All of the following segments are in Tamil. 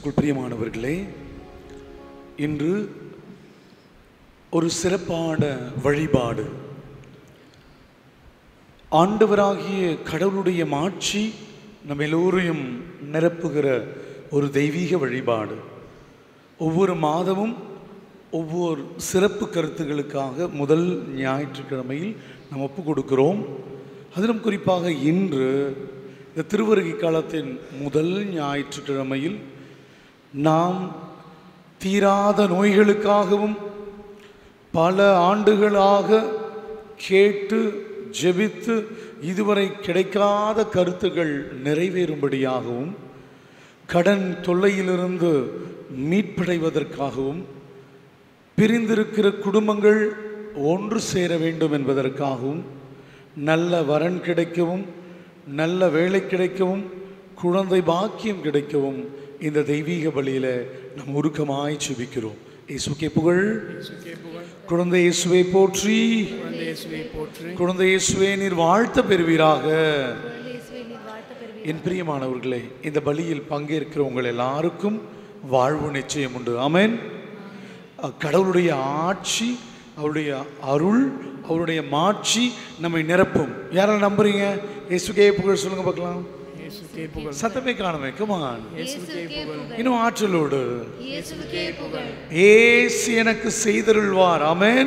கிறிஸ்துக்குள் பிரியமானவர்களே இன்று ஒரு சிறப்பான வழிபாடு ஆண்டவராகிய கடவுளுடைய மாட்சி நம்ம எல்லோரையும் நிரப்புகிற ஒரு தெய்வீக வழிபாடு ஒவ்வொரு மாதமும் ஒவ்வொரு சிறப்பு கருத்துகளுக்காக முதல் ஞாயிற்றுக்கிழமையில் நாம் ஒப்பு கொடுக்கிறோம் அதிலும் குறிப்பாக இன்று இந்த திருவருகை காலத்தின் முதல் ஞாயிற்றுக்கிழமையில் நாம் தீராத நோய்களுக்காகவும் பல ஆண்டுகளாக கேட்டு ஜெபித்து இதுவரை கிடைக்காத கருத்துகள் நிறைவேறும்படியாகவும் கடன் தொல்லையிலிருந்து மீட்படைவதற்காகவும் பிரிந்திருக்கிற குடும்பங்கள் ஒன்று சேர வேண்டும் என்பதற்காகவும் நல்ல வரன் கிடைக்கவும் நல்ல வேலை கிடைக்கவும் குழந்தை பாக்கியம் கிடைக்கவும் இந்த தெய்வீக பலியில நாம் உருக்கமாய் செபிக்கிறோம் இயேசுக்கே புகழ் குழந்தை இயேசுவை போற்றி குழந்தை இயேசுவை போற்றி குழந்தை இயேசுவே நீர் வாழ்த்த பெறுவீராக இயேசுவை நீர் வாழ்த்த பெறுவீர் என் பிரியமானவர்களே இந்த பலியில் பங்கேற்கிற உங்கள் எல்லாருக்கும் வாழ்வு நிச்சயம் உண்டு ஆமென் அஹ் கடவுளுடைய ஆட்சி அவருடைய அருள் அவருடைய மாட்சி நம்மை நிரப்பும் யாரெல்லாம் நம்புறீங்க இயேசுக்கே புகழ் சொல்லுங்க பார்க்கலாம் இயேசுக்கே புகழ் சத்தமே காணுமே கமான் இயேசுக்கே புகழ் இன்னும் ஆற்றலோடு இயேசுக்கே புகழ் ஏசு எனக்கு செய்தருள்வார் ஆமென்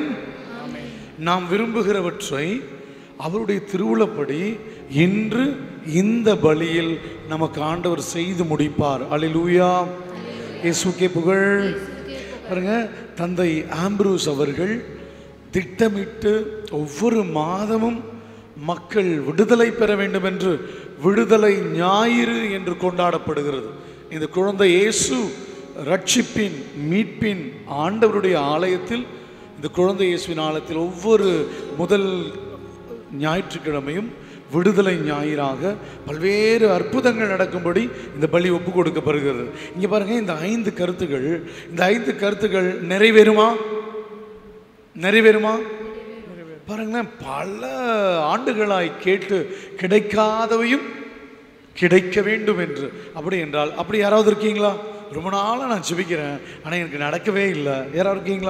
நாம் விரும்புகிறவற்றை அவருடைய திருவுளப்படி இன்று இந்த பலியில் நமக்கு ஆண்டவர் செய்து முடிப்பார் அல்லேலூயா இயேசுக்கே புகழ் பாருங்க தந்தை ஆம்ப்ரூஸ் அவர்கள் திட்டமிட்டு ஒவ்வொரு மாதமும் மக்கள் விடுதலை பெற வேண்டும் என்று விடுதலை ஞாயிறு என்று கொண்டாடப்படுகிறது இந்த குழந்தை இயேசு ரட்சிப்பின் மீட்பின் ஆண்டவருடைய ஆலயத்தில் இந்த குழந்தை இயேசுவின் ஆலயத்தில் ஒவ்வொரு முதல் ஞாயிற்றுக்கிழமையும் விடுதலை ஞாயிறாக பல்வேறு அற்புதங்கள் நடக்கும்படி இந்த பலி ஒப்பு கொடுக்கப்படுகிறது இங்கே பாருங்க இந்த ஐந்து கருத்துகள் இந்த ஐந்து கருத்துகள் நிறைவேறுமா நிறைவேறுமா பாருங்களேன் பல ஆண்டுகளாய் கேட்டு கிடைக்காதவையும் கிடைக்க வேண்டும் என்று அப்படி என்றால் அப்படி யாராவது இருக்கீங்களா ரொம்ப நாளாக நான் ஜெபிக்கிறேன் ஆனால் எனக்கு நடக்கவே இல்லை யாராவது இருக்கீங்களா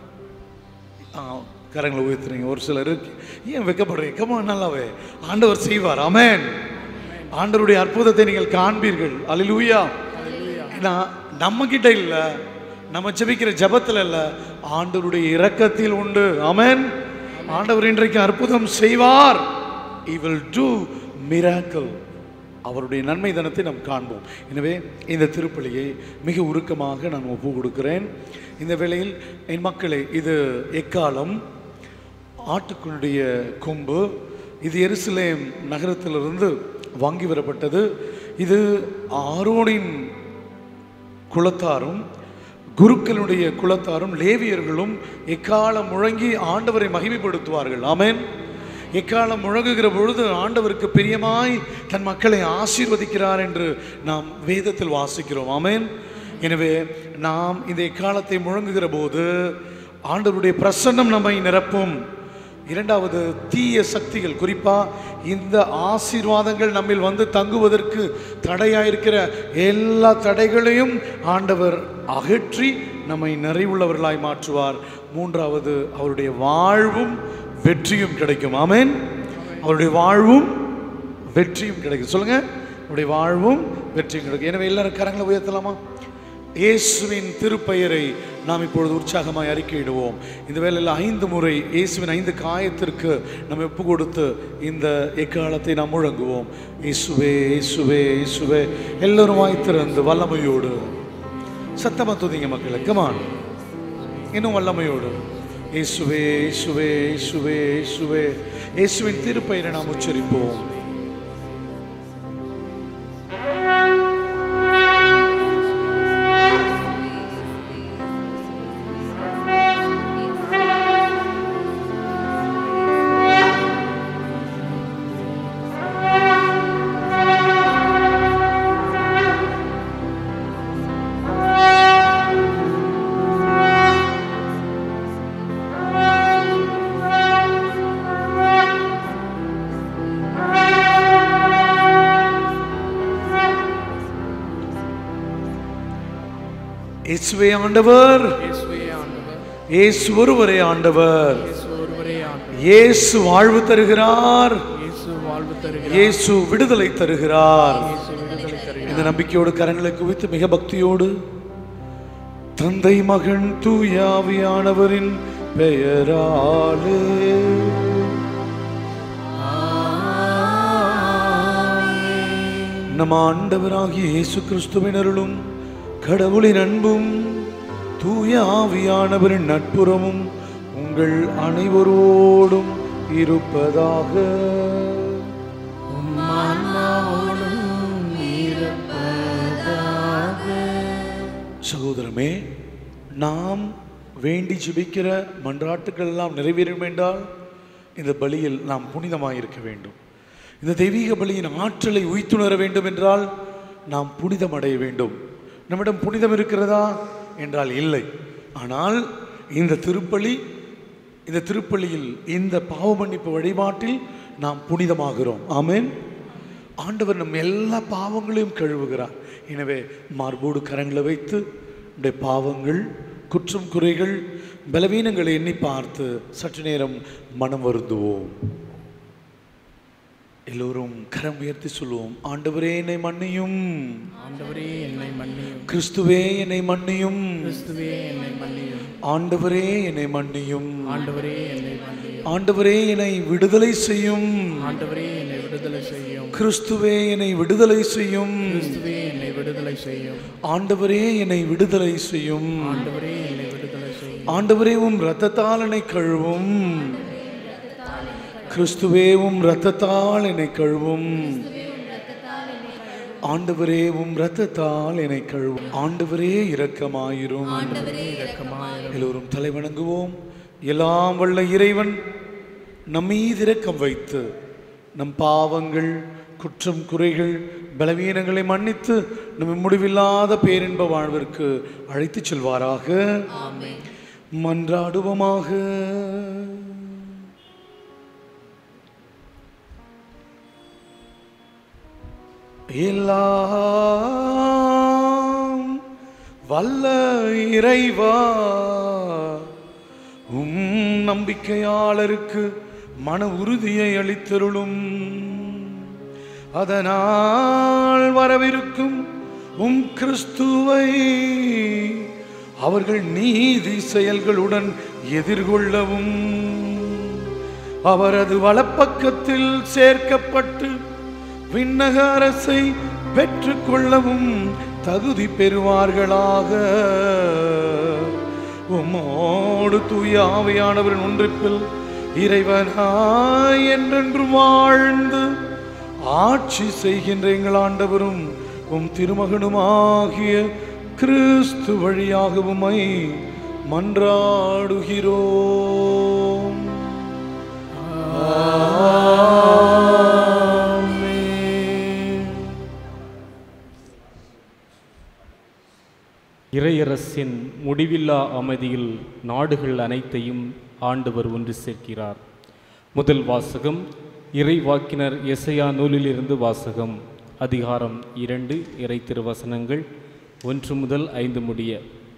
ஆ கரங்களை உயர்த்துறீங்க ஒரு சிலர் இருக்கு. ஏன் வெக்கப்படுறீங்க கமா நல்லாவே ஆண்டவர் செய்வார் அமேன் ஆண்டவருடைய அற்புதத்தை நீங்கள் காண்பீர்கள் அல்லேலூயா ஏன்னா நம்ம கிட்ட இல்லை நம்ம ஜெபிக்கிற ஜெபத்தில் இல்லை ஆண்டவருடைய இரக்கத்தில் உண்டு அமேன் ஆண்டவர் இன்றைக்கு அற்புதம் செய்வார் he will do miracle அவருடைய நன்மை தனத்தை நாம் காண்போம் எனவே இந்த திருப்பலியை மிக உருக்கமாக நான் ஒப்பு கொடுக்கிறேன் இந்த வேளையில் என் மக்களே இது எக்காலம் ஆட்டுக்குடைய கொம்பு இது எருசலேம் நகரத்திலிருந்து வாங்கி வரப்பட்டது இது ஆரோனின் குலத்தாரும் குருக்களுடைய குலத்தாரும் லேவியர்களும் எக்காலம் முழங்கி ஆண்டவரை மகிமைப்படுத்துவார்கள் ஆமென் எக்காலம் முழங்குகிற பொழுது ஆண்டவருக்கு பிரியமாய் தன் மக்களை ஆசீர்வதிக்கிறார் என்று நாம் வேதத்தில் வாசிக்கிறோம் ஆமென் எனவே நாம் இந்த எக்காலத்தை முழங்குகிற போது ஆண்டவருடைய பிரசன்னம் நம்மை நிரப்பும் இரண்டாவது தீய சக்திகள் குறிப்பா இந்த ஆசீர்வாதங்கள் நம்மில் வந்து தங்குவதற்கு தடையாயிருக்கிற எல்லா தடைகளையும் ஆண்டவர் அகற்றி நம்மை நிறைவுள்ளவர்களாய் மாற்றுவார் மூன்றாவது அவருடைய வாழ்வும் வெற்றியும் கிடைக்கும் ஆமென் அவருடைய வாழ்வும் வெற்றியும் கிடைக்கும் சொல்லுங்க அவருடைய வாழ்வும் வெற்றியும் கிடைக்கும் எனவே எல்லாரும் கரங்களை உயர்த்தலாமா இயேசுவின் திருப்பெயரை நாம் இப்பொழுது உற்சாகமாய் அறிக்கையிடுவோம் இந்த வேளையில் ஐந்து முறை இயேசுவின் ஐந்து காயத்திற்கு நம்ம ஒப்பு கொடுத்து இந்த எக்காலத்தை நாம் முழங்குவோம் இயேசுவே இயேசுவே இயேசுவே எல்லோரும் வாய்த்திருந்து வல்லமையோடு சத்தமா துதிங்க மக்களை கமான் இன்னும் வல்லமையோடு இயேசுவே இயேசுவே இயேசுவே இயேசுவே இயேசுவின் திருப்பெயரை நாம் உச்சரிப்போம் Ah இயேசுவே ஆண்டவர் இயேசுவே ஆண்டவர் இயேசு ஒருவரே ஆண்டவர் இயேசு ஒருவரே ஆண்டவர் இயேசு வாழ்வு தருகிறார் இயேசு வாழ்வு தருகிறார் இயேசு விடுதலை தருகிறார் இயேசு விடுதலை தருகிறார் இந்த நம்பிக்கையோடு கரங்களை குவித்து மிக பக்தியோடு தந்தை மகன் தூயாவியானவரின் பெயராலே நம் ஆண்டவராகிய இயேசு கிறிஸ்துவின் அருளும் கடவுளின் அன்பும் தூய ஆவியானவரின் நட்புறமும் உங்கள் அனைவரோடும் இருப்பதாக சகோதரமே நாம் வேண்டி ஜெபிக்கிற மன்றாட்டுகள் எல்லாம் நிறைவேறும் என்றால் இந்த பலியில் நாம் புனிதமாக இருக்க வேண்டும் இந்த தெய்வீக பலியின் ஆற்றலை உய்த்துணர வேண்டும் என்றால் நாம் புனிதம் அடைய வேண்டும் நம்மிடம் புனிதம் இருக்கிறதா என்றால் இல்லை ஆனால் இந்த திருப்பலி இந்த திருப்பலியில் இந்த பாவ மன்னிப்பு வழிபாட்டில் நாம் புனிதமாகிறோம் ஆமென் ஆண்டவர் நம் எல்லா பாவங்களையும் கழுவுகிறார் எனவே மார்போடு கரங்களை வைத்து நம்முடைய பாவங்கள் குற்றம் குறைகள் பலவீனங்களை எண்ணி பார்த்து சற்று நேரம் மனம் வருந்துவோம் எல்லோரும் கரம் உயர்த்தி சொல்லுவோம் ஆண்டவரே என்னை மன்னியும் ஆண்டவரே என்னை மன்னியும் கிறிஸ்துவே என்னை மன்னியும் கிறிஸ்துவே என்னை மன்னியும் ஆண்டவரே என்னை மன்னியும் ஆண்டவரே என்னை மன்னியும் ஆண்டவரே என்னை விடுதலை செய்யும் ஆண்டவரே என்னை விடுதலை செய்யும் கிறிஸ்துவே என்னை விடுதலை செய்யும் கிறிஸ்துவே என்னை விடுதலை செய்யும் ஆண்டவரே என்னை விடுதலை செய்யும் ஆண்டவரே என்னை விடுதலை செய்யும் ஆண்டவரே உம் இரத்தத்தால் என்னை கழுவும் கிறிஸ்துவே உம் இரத்தத்தால் என்னை கழுவும் ஆண்டவரே உம் இரத்தத்தால் என்னை கழுவும் ஆண்டவரே இரக்கமாயிரும் எல்லோரும் தலை வணங்குவோம் எல்லாம் வல்ல இறைவன் நம்மீது இரக்கம் வைத்து நம் பாவங்கள் குற்றம் குறைகள் பலவீனங்களை மன்னித்து நம்ம முடிவில்லாத பேரின்ப வாழ்விற்கு அழைத்துச் செல்வாராக மன்றாடுவோமாக எல்லாம் வல்ல இறைவா உம் நம்பிக்கையாளருக்கு மன உறுதியை அளித்தருளும் அதனால் வரவிருக்கும் உம் கிறிஸ்துவை அவர்கள் நீதி செயல்களுடன் எதிர்கொள்ளவும் அவரது வலப்பக்கத்தில் சேர்க்கப்பட்டு விண்ணக அரசை பெற்றுக்கொள்ளவும் தகுதி பெறுவார்களாக உம்மோடு தூய ஆவியானவரின் ஒன்றிப்பில் இறைவனாய் என்றென்று வாழ்ந்து ஆட்சி செய்கின்ற எங்கள் ஆண்டவரும் உம் திருமகனுமாகிய கிறிஸ்து வழியாக உம்மை மன்றாடுகிறோம் இறையரசின் முடிவில்லா அமைதியில் நாடுகள் அனைத்தையும் ஆண்டவர் ஒன்று சேர்க்கிறார் முதல் வாசகம் இறைவாக்கினர் எசையா நூலிலிருந்து வாசகம் அதிகாரம் இரண்டு இறை திருவசனங்கள் ஒன்று முதல் ஐந்து முடிய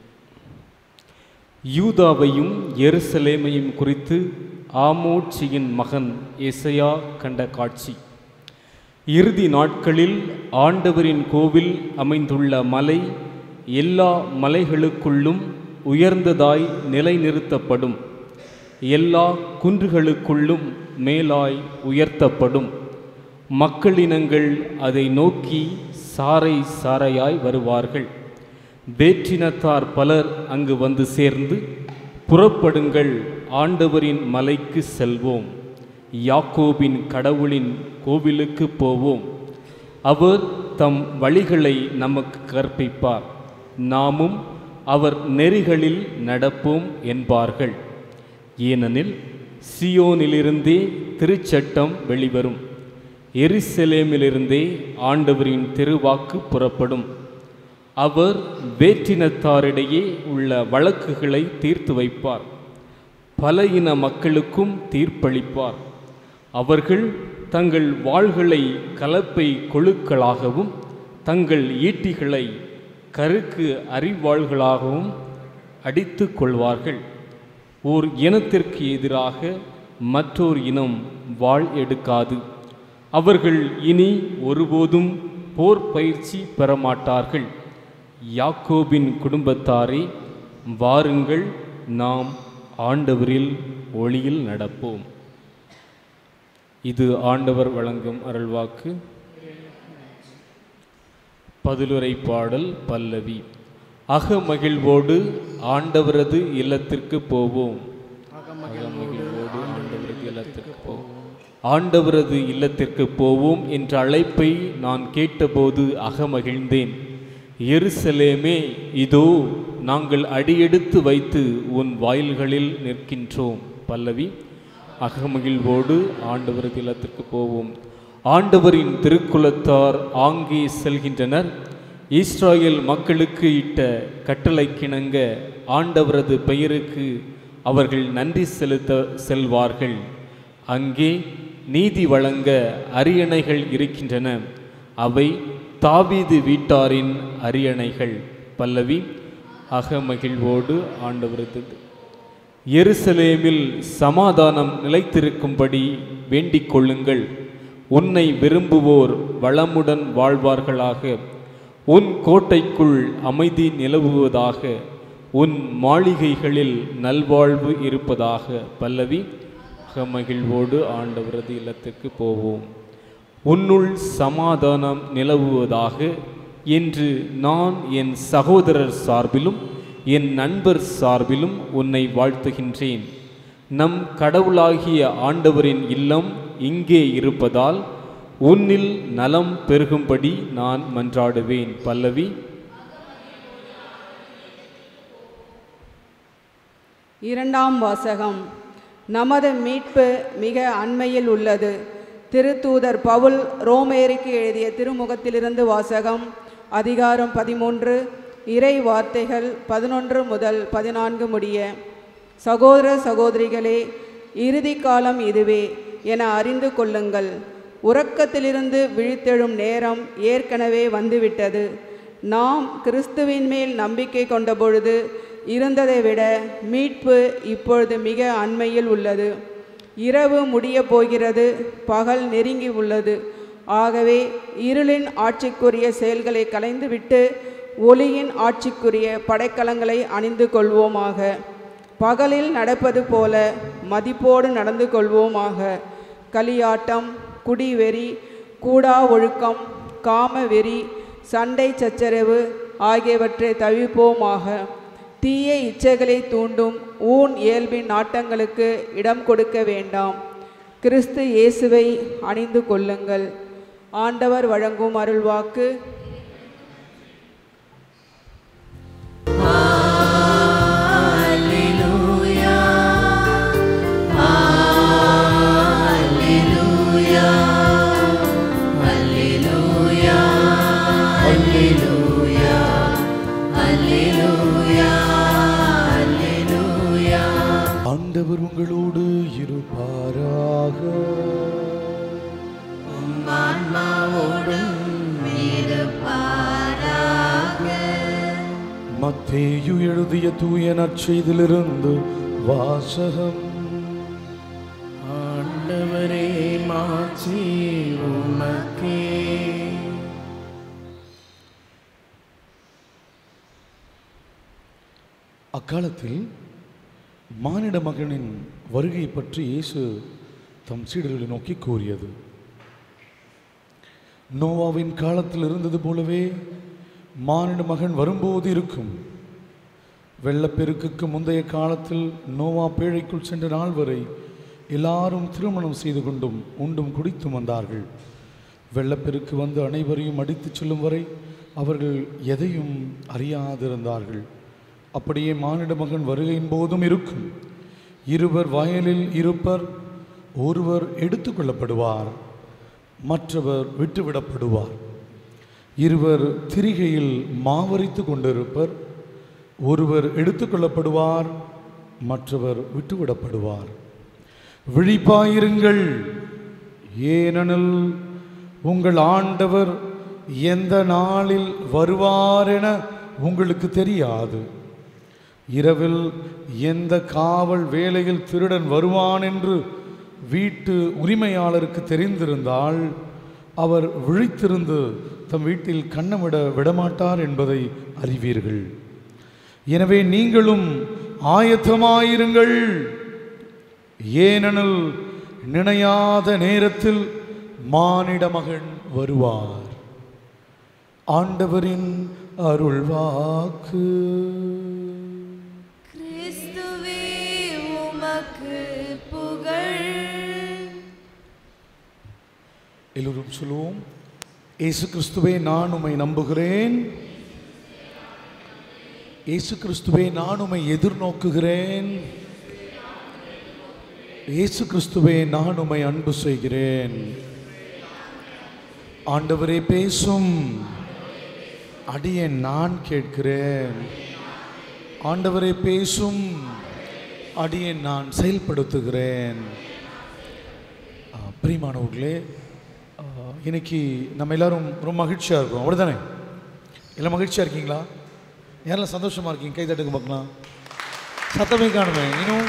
யூதாவையும் எருசலேமையும் குறித்து ஆமோட்சியின் மகன் எசையா கண்ட காட்சி இறுதி நாட்களில் ஆண்டவரின் கோவில் அமைந்துள்ள மலை எல்லா மலைகளுக்குள்ளும் உயர்ந்ததாய் நிலைநிறுத்தப்படும் எல்லா குன்றுகளுக்குள்ளும் மேலாய் உயர்த்தப்படும் மக்களினங்கள் அதை நோக்கி சாறை சாறையாய் வருவார்கள் வேற்றினத்தார் பலர் அங்கு வந்து சேர்ந்து புறப்படுங்கள் ஆண்டவரின் மலைக்கு செல்வோம் யாக்கோபின் கடவுளின் கோவிலுக்கு போவோம் அவர் தம் வழிகளை நமக்கு கற்பிப்பார் நாமும் அவர் நெறிகளில் நடப்போம் என்பார்கள் ஏனெனில் சியோனிலிருந்தே திருச்சட்டம் வெளிவரும் எருசலேமிலிருந்தே ஆண்டவரின் திருவாக்கு புறப்படும் அவர் வேற்றினத்தாரிடையே உள்ள வழக்குகளை தீர்த்து வைப்பார் பல இன மக்களுக்கும் தீர்ப்பளிப்பார் அவர்கள் தங்கள் வாள்களை கலப்பை கொழுக்களாகவும் தங்கள் ஈட்டிகளை கருக்கு அறிவாள்களாகவும் அடித்து கொள்வார்கள் ஓர் இனத்திற்கு எதிராக மற்றொரு இனம் வாழ் எடுக்காது அவர்கள் இனி ஒருபோதும் போர் பயிற்சி பெறமாட்டார்கள் யாக்கோபின் குடும்பத்தாரே வாருங்கள் நாம் ஆண்டவரில் ஒளியில் நடப்போம் இது ஆண்டவர் வழங்கும் அருள்வாக்கு பதிலுரை பாடல் பல்லவி அகமகிழ்வோடு ஆண்டவரது இல்லத்திற்கு போவோம் அகமகிழ்வோடு ஆண்டவரது இல்லத்திற்கு போவோம் ஆண்டவரது இல்லத்திற்கு போவோம் என்ற அழைப்பை நான் கேட்டபோது அகமகிழ்ந்தேன் எருசலேமே இதோ நாங்கள் அடியெடுத்து வைத்து உன் வாயில்களில் நிற்கின்றோம் பல்லவி அகமகிழ்வோடு ஆண்டவரது இல்லத்திற்கு போவோம் ஆண்டவரின் திருக்குலத்தார் ஆங்கே செல்கின்றனர் இஸ்ராயேல் மக்களுக்கு இட்ட கட்டளைக்கிணங்க ஆண்டவரது பெயருக்கு அவர்கள் நன்றி செலுத்த செல்வார்கள் அங்கே நீதி வழங்க அரியணைகள் இருக்கின்றன அவை தாவீது வீட்டாரின் அரியணைகள் பல்லவி அகமகிழ்வோடு ஆண்டவரது எருசலேமில் சமாதானம் நிலைத்திருக்கும்படி வேண்டிக் கொள்ளுங்கள் உன்னை விரும்புவோர் வளமுடன் வாழ்வார்களாக உன் கோட்டைக்குள் அமைதி நிலவுவதாக உன் மாளிகைகளில் நல்வாழ்வு இருப்பதாக பல்லவி அகமகிழ்வோடு ஆண்டவரது இல்லத்திற்கு போவோம் உன்னுள் சமாதானம் நிலவுவதாக என்று நான் என் சகோதரர் சார்பிலும் என் நண்பர் சார்பிலும் உன்னை வாழ்த்துகின்றேன் நம் கடவுளாகிய ஆண்டவரின் இல்லம் இங்கே இருப்பதால் உன்னில் நலம் பெருகும்படி நான் மன்றாடுவேன் பல்லவி இரண்டாம் வாசகம் நமது மீட்பு மிக அண்மையில் உள்ளது திருத்தூதர் பவுல் ரோமேரிக்கு எழுதிய திருமுகத்திலிருந்து வாசகம் அதிகாரம் பதிமூன்று இறை வார்த்தைகள் பதினொன்று முதல் பதினான்கு முடிய சகோதர சகோதரிகளே இறுதி காலம் இதுவே என அறிந்து கொள்ளுங்கள் உறக்கத்திலிருந்து விழித்தெழும் நேரம் ஏற்கனவே வந்துவிட்டது நாம் கிறிஸ்துவின் மேல் நம்பிக்கை கொண்ட பொழுது இருந்ததை விட மீட்பு இப்பொழுது மிக அண்மையில் உள்ளது இரவு முடிய போகிறது பகல் நெருங்கி உள்ளது ஆகவே இருளின் ஆட்சிக்குரிய செயல்களை கலைந்துவிட்டு ஒளியின் ஆட்சிக்குரிய படைக்கலங்களை அணிந்து கொள்வோமாக பகலில் நடப்பது போல மதிப்போடு நடந்து கொள்வோமாக களியாட்டம் குடிவெறி கூடா ஒழுக்கம் காமவெறி சண்டை சச்சரவு ஆகியவற்றை தவிர்ப்போமாக தீய இச்சைகளை தூண்டும் ஊன் இயல்பின் நாட்டங்களுக்கு இடம் கொடுக்க வேண்டாம் கிறிஸ்து இயேசுவை அணிந்து கொள்ளுங்கள் ஆண்டவர் வழங்கும் அருள்வாக்கு ஆண்டவர் உங்களோடு இருப்பாராக மத்தேயு எழுதிய தூய நற்செய்திலிருந்து வாசகம் ஆண்டவரே மாட்சி உமக்கே அக்காலத்தில் மானிட மகனின் வருகை பற்றி இயேசு தம் சீடர்களை நோக்கி கூறியது நோவாவின் காலத்தில் இருந்தது போலவே மானிட மகன் வரும்போது இருக்கும் வெள்ளப்பெருக்குக்கு முந்தைய காலத்தில் நோவா பேழைக்குள் சென்ற நாள் வரை எல்லாரும் திருமணம் செய்து கொண்டும் உண்டும் குடித்தும் வந்தார்கள் வெள்ளப்பெருக்கு வந்து அனைவரையும் அடித்துச் செல்லும் வரை அவர்கள் எதையும் அறியாதிருந்தார்கள் அப்படியே மானிட மகன் வருகையின் போதும் இருக்கும் இருவர் வயலில் இருப்பர் ஒருவர் எடுத்துக்கொள்ளப்படுவார் மற்றவர் விட்டுவிடப்படுவார் இருவர் திரிகையில் மாவரித்து கொண்டிருப்பர் ஒருவர் எடுத்துக்கொள்ளப்படுவார் மற்றவர் விட்டுவிடப்படுவார் விழிப்பாயிருங்கள் ஏனெனில் உங்கள் ஆண்டவர் எந்த நாளில் வருவார் என உங்களுக்கு தெரியாது இரவில் எந்த காவல் வேலையில் திருடன் வருவான் என்று வீட்டு உரிமையாளருக்கு தெரிந்திருந்தால் அவர் விழித்திருந்து தம் வீட்டில் கண்ணமிட விடமாட்டார் என்பதை அறிவீர்கள் எனவே நீங்களும் ஆயத்தமாயிருங்கள் ஏனெனில் நினையாத நேரத்தில் மானிட மகன் வருவார் ஆண்டவரின் அருள்வாக்கு கிறிஸ்துவே உமக்கு புகழ் எல்லோரும் சொல்லுவோம் இயேசு கிறிஸ்துவே நான் உம்மை நம்புகிறேன் இயேசு கிறிஸ்துவே நான் உம்மை எதிர்நோக்குகிறேன் இயேசு கிறிஸ்துவே நான் உம்மை அன்பு செய்கிறேன் ஆண்டவரே பேசும் அடியேன் நான் கேட்கிறேன் ஆண்டவரே பேசும் அடியேன் நான் செயல்படுத்துகிறேன் ஆ, பிரியமானவர்களே ஆ, இன்னைக்கு நம்ம எல்லாரும் ரொம்ப மகிழ்ச்சியாக இருக்கோம் அப்படிதானே எல்லாம் மகிழ்ச்சியாக இருக்கீங்களா யாரெல்லாம் சந்தோஷமாக இருக்கீங்க கை தட்டுங்க பார்க்கலாம் சத்தமே காணுமே இன்னும்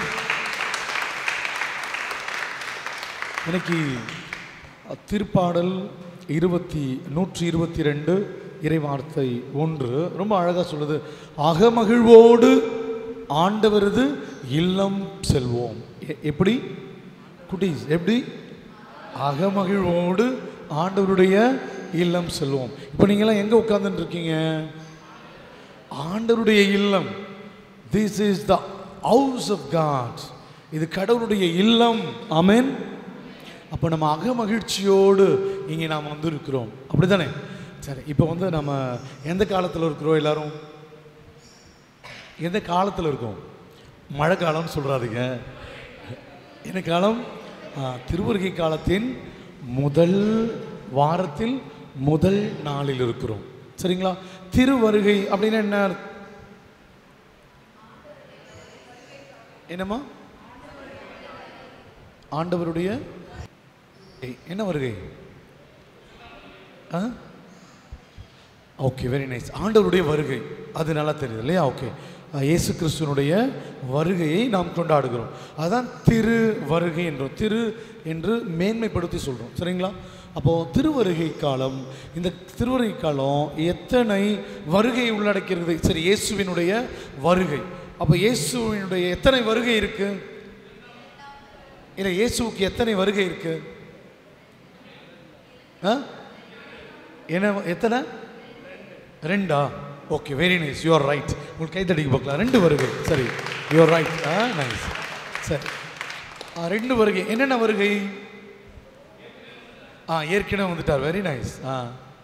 இன்னைக்கு அ, திருப்பாடல் இருபத்தி நூற்றி இருபத்தி ரெண்டு இறைவார்த்தை ஒன்று ரொம்ப அழகாக சொல்லுது அகமகிழ்வோடு ஆண்டவரது இல்லம் செல்வோம் எ- எப்படி குட்டீஸ் எப்படி அகமகிழ்வோடு ஆண்டவருடைய இல்லம் செல்வோம் இப்போ நீங்களாம் எங்கே உட்கார்ந்துட்டு இருக்கீங்க ஆண்டவருடைய இல்லம் this is the house of God இது கடவுளுடைய இல்லம் ஆமென் அப்போ நம்ம அகமகிழ்ச்சியோடு இங்கே நாம் வந்து இருக்கிறோம் அப்படிதானே சரி இப்போ வந்து நம்ம எந்த காலத்தில் இருக்கிறோம் எல்லாரும் எந்த காலத்தில் இருக்கோம் மழை காலம்னு சொல்கிறாருங்க என்ன காலம் ஆ, திருவருகை காலத்தின் முதல் வாரத்தில் முதல் நாளில் இருக்கிறோம் சரிங்களா திருவருகை அப்படின்னா என்ன என்னம்மா ஆண்டவருடைய ஏய், என்ன வருகை ஆ ஓகே வெரி நைஸ் ஆண்டவருடைய வருகை அது நல்லா தெரியுது இல்லையா ஓகே இயேசு கிறிஸ்துவனுடைய வருகையை நாம் கொண்டாடுகிறோம் அதான் திரு வருகை என்றோம் திரு என்று மேன்மைப்படுத்தி சொல்கிறோம் சரிங்களா அப்போது திருவருகை காலம் இந்த திருவருகை காலம் எத்தனை வருகை உள்ளடக்கிறது சரி இயேசுவினுடைய வருகை அப்போ இயேசுவினுடைய எத்தனை வருகை இருக்கு இல்லை இயேசுவுக்கு எத்தனை வருகை இருக்கு ஆ என்ன எத்தனை ரெண்டா okay very nice you are right உங்களுக்கு கை தடிக்க பார்க்கலாம் ரெண்டு வருகை சரி யூஆர் ரைட் ஆ நைஸ் சரி ஆ ரெண்டு வருகை என்னென்ன வருகை ஆ ஏற்கனவே வந்துட்டார் வெரி நைஸ் ஆ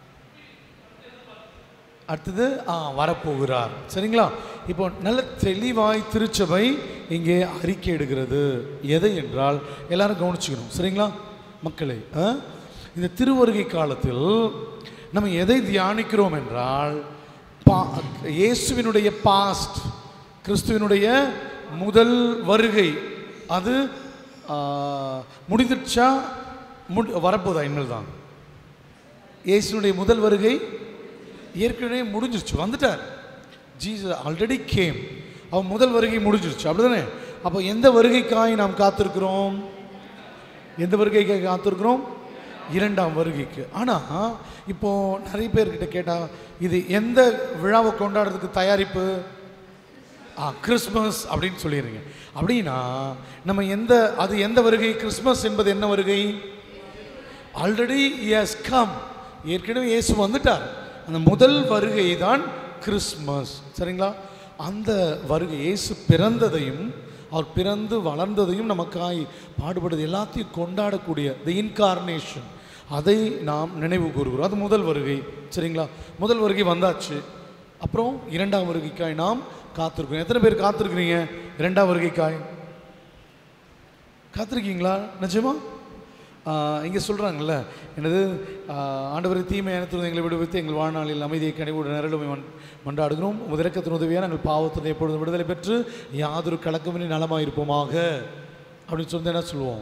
அடுத்தது ஆ வரப்போகிறார் சரிங்களா இப்போ நல்ல தெளிவாய் திருச்சபை இங்கே அறிக்கை எடுக்கிறது எதை என்றால் எல்லாரும் கவனிச்சுக்கணும் சரிங்களா மக்களே ஆ? இந்த திருவருகை காலத்தில் நம்ம எதை தியானிக்கிறோம் என்றால் பா இயேசுவினுடைய பாஸ்ட் கிறிஸ்துவினுடைய முதல் வருகை அது ஆ, முடிந்துடுச்சா முடி வரப்போதா இனிமேல் தான் இயேசுனுடைய முதல் வருகை ஏற்கனவே முடிஞ்சிருச்சு வந்துட்டார் ஜீசஸ் ஆல்ரெடி கேம் அவன் முதல் வருகை முடிஞ்சிருச்சு அப்படிதானே அப்போ எந்த வருகைக்காய் நாம் காத்திருக்கிறோம் எந்த வருகைக்காக காத்திருக்கிறோம் இரண்டாம் வருகைக்கு ஆனால் இப்போ நிறைய பேர்கிட்ட கேட்டால் இது எந்த விழாவை கொண்டாடுறதுக்கு தயாரிப்பு ஆ கிறிஸ்மஸ் அப்படின்னு சொல்லிடுறீங்க அப்படின்னா நம்ம எந்த அது எந்த வருகை கிறிஸ்மஸ் என்பது என்ன வருகை ஆல்ரெடி எஸ் கம் ஏற்கனவே இயேசு வந்துட்டார் அந்த முதல் வருகை தான் கிறிஸ்மஸ் சரிங்களா அந்த வருகை இயேசு பிறந்ததையும் அவர் பிறந்து வளர்ந்ததையும் நமக்காய் பாடுபடுது எல்லாத்தையும் கொண்டாடக்கூடிய தி இன்கார்னேஷன் அதை நாம் நினைவு கூறுகிறோம் அது முதல் வருகை சரிங்களா முதல் வருகை வந்தாச்சு அப்புறம் இரண்டாம் வருகைக்காய் நாம் காத்திருக்கோம் எத்தனை பேர் காத்திருக்கிறீங்க இரண்டாம் வருகைக்காய் காத்திருக்கீங்களா நிஜமா இங்கே சொல்கிறாங்கல்ல எனது ஆண்டவரை தீமை அனைத்து எங்களை விடுவித்து எங்கள் வாழ்நாளில் அமைதியை கனிவோடு நிரலுமை மன் மன்றாடுகிறோம் உதிரக்கத்தின் உதவியாக நாங்கள் பாவத்தினை எப்பொழுதும் விடுதலை பெற்று யாதொரு கலக்கமின்றி நலமாக இருப்போமாக அப்படின்னு சொல்லி என்ன சொல்லுவோம்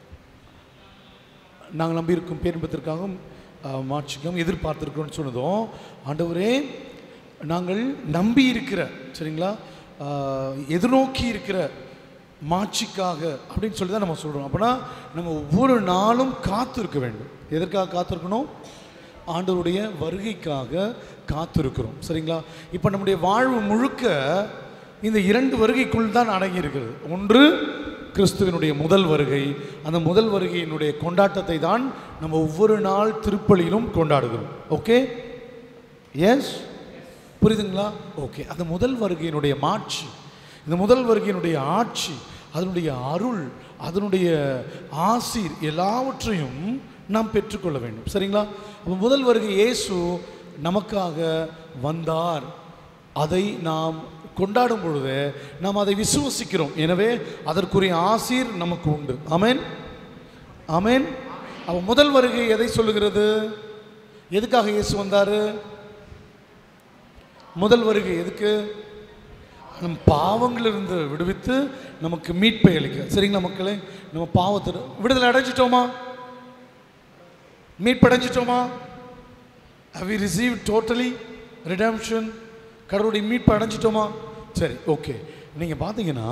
நாங்கள் நம்பியிருக்கும் பேரின்பத்திற்காகவும் மாட்சிக்கும் எதிர்பார்த்திருக்கிறோம்னு சொன்னதும் ஆண்டவரே நாங்கள் நம்பி இருக்கிற சரிங்களா ஆஹ், எதிர்நோக்கி இருக்கிற மாட்சிக்காக அப்படின்னு சொல்லி தான் நம்ம சொல்கிறோம் அப்படின்னா நம்ம ஒவ்வொரு நாளும் காத்திருக்க வேண்டும் எதற்காக காத்திருக்கணும் ஆண்டவருடைய வருகைக்காக காத்திருக்கிறோம் சரிங்களா இப்போ நம்முடைய வாழ்வு முழுக்க இந்த இரண்டு வருகைக்குள் தான் அடங்கி இருக்கிறது ஒன்று கிறிஸ்துவினுடைய முதல் வருகை அந்த முதல் வருகையினுடைய கொண்டாட்டத்தை தான் நம்ம ஒவ்வொரு நாள் திருப்பலியிலும் கொண்டாடுகிறோம் ஓகே எஸ் புரியுதுங்களா ஓகே அந்த முதல் வருகையினுடைய மாட்சி இந்த முதல் வருகையினுடைய ஆட்சி அதனுடைய அருள் அதனுடைய ஆசீர் எல்லாவற்றையும் நாம் பெற்றுக்கொள்ள வேண்டும் சரிங்களா அப்போ முதல் வருகை இயேசு நமக்காக வந்தார் அதை நாம் கொண்டாடும் பொழுது நாம் அதை விசுவசிக்கிறோம் எனவே அதற்குரிய ஆசீர் நமக்கு உண்டு ஆமென் ஆமென் அப்போ முதல் வருகை எதை சொல்லுகிறது எதுக்காக இயேசு வந்தாரு முதல் வருகை எதுக்கு நம் பாவங்களிலிருந்து விடுவித்து நமக்கு மீட்பை அளிக்க சரிங்களா மக்களே நம்ம பாவத்தில் விடுதலை அடைஞ்சிட்டோமா மீட்படைஞ்சிட்டோமா have we received totally redemption கடவுளுடைய மீட்பு அடைஞ்சிட்டோமா சரி ஓகே நீங்கள் பார்த்தீங்கன்னா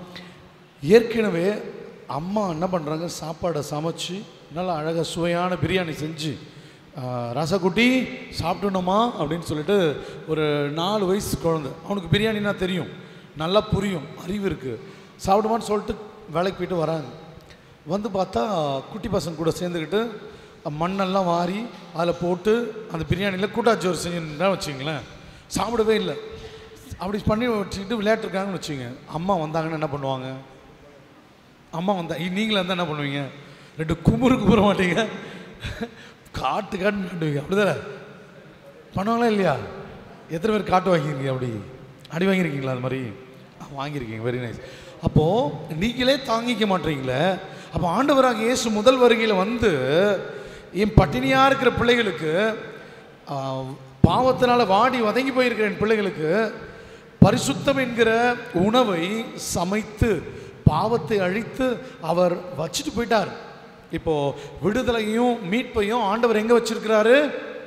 ஏற்கனவே அம்மா என்ன பண்ணுறாங்க சாப்பாடை சமைச்சு நல்லா அழகாக சுவையான பிரியாணி செஞ்சு ஆஹ், ரசகுட்டி சாப்பிடணுமா அப்படின்னு சொல்லிட்டு ஒரு நாலு வயசு குழந்தை அவனுக்கு பிரியாணினா தெரியும் நல்லா புரியும் அறிவு இருக்குது சாப்பிடுமான்னு சொல்லிட்டு வேலைக்கு போயிட்டு வராங்க வந்து பார்த்தா குட்டி பசங்க கூட சேர்ந்துக்கிட்டு மண்ணெல்லாம் வாரி அதில் போட்டு அந்த பிரியாணியில் கூட்டாச்சோறு செஞ்சுருந்தா வச்சுங்களேன் சாப்பிடவே இல்லை அப்படி பண்ணி வச்சுக்கிட்டு விளையாட்டுருக்காங்கன்னு வச்சுங்க அம்மா வந்தாங்கன்னா என்ன பண்ணுவாங்க அம்மா வந்தா இ- நீங்களா இருந்தால் என்ன பண்ணுவீங்க ரெண்டு குமுறு குமுற மாட்டீங்க காட்டு காட்டு காட்டுவீங்க அப்படிதானே பண்ணுவாங்களா இல்லையா எத்தனை பேர் காட்டு வாங்கியிருக்கீங்க அப்படி அடி வாங்கியிருக்கீங்களா அது மாதிரி ஆ, வாங்கியிருக்கீங்க வெரி நைஸ் அப்போது நீங்களே தாங்கிக்க மாட்டீங்களே அப்போ ஆண்டவராக இயேசு முதல் வருகையில் வந்து என் பட்டினியாக இருக்கிற பிள்ளைகளுக்கு ஆ, பாவத்தினால வாடி வதங்கி போயிருக்கிற என் பிள்ளைகளுக்கு பரிசுத்தம் என்கிற உணவை சமைத்து பாவத்தை அழித்து அவர் வச்சுட்டு போயிட்டார் இப்போ விடுதலையும் மீட்பையும் ஆண்டவர் எங்க வச்சிருக்கிறாரு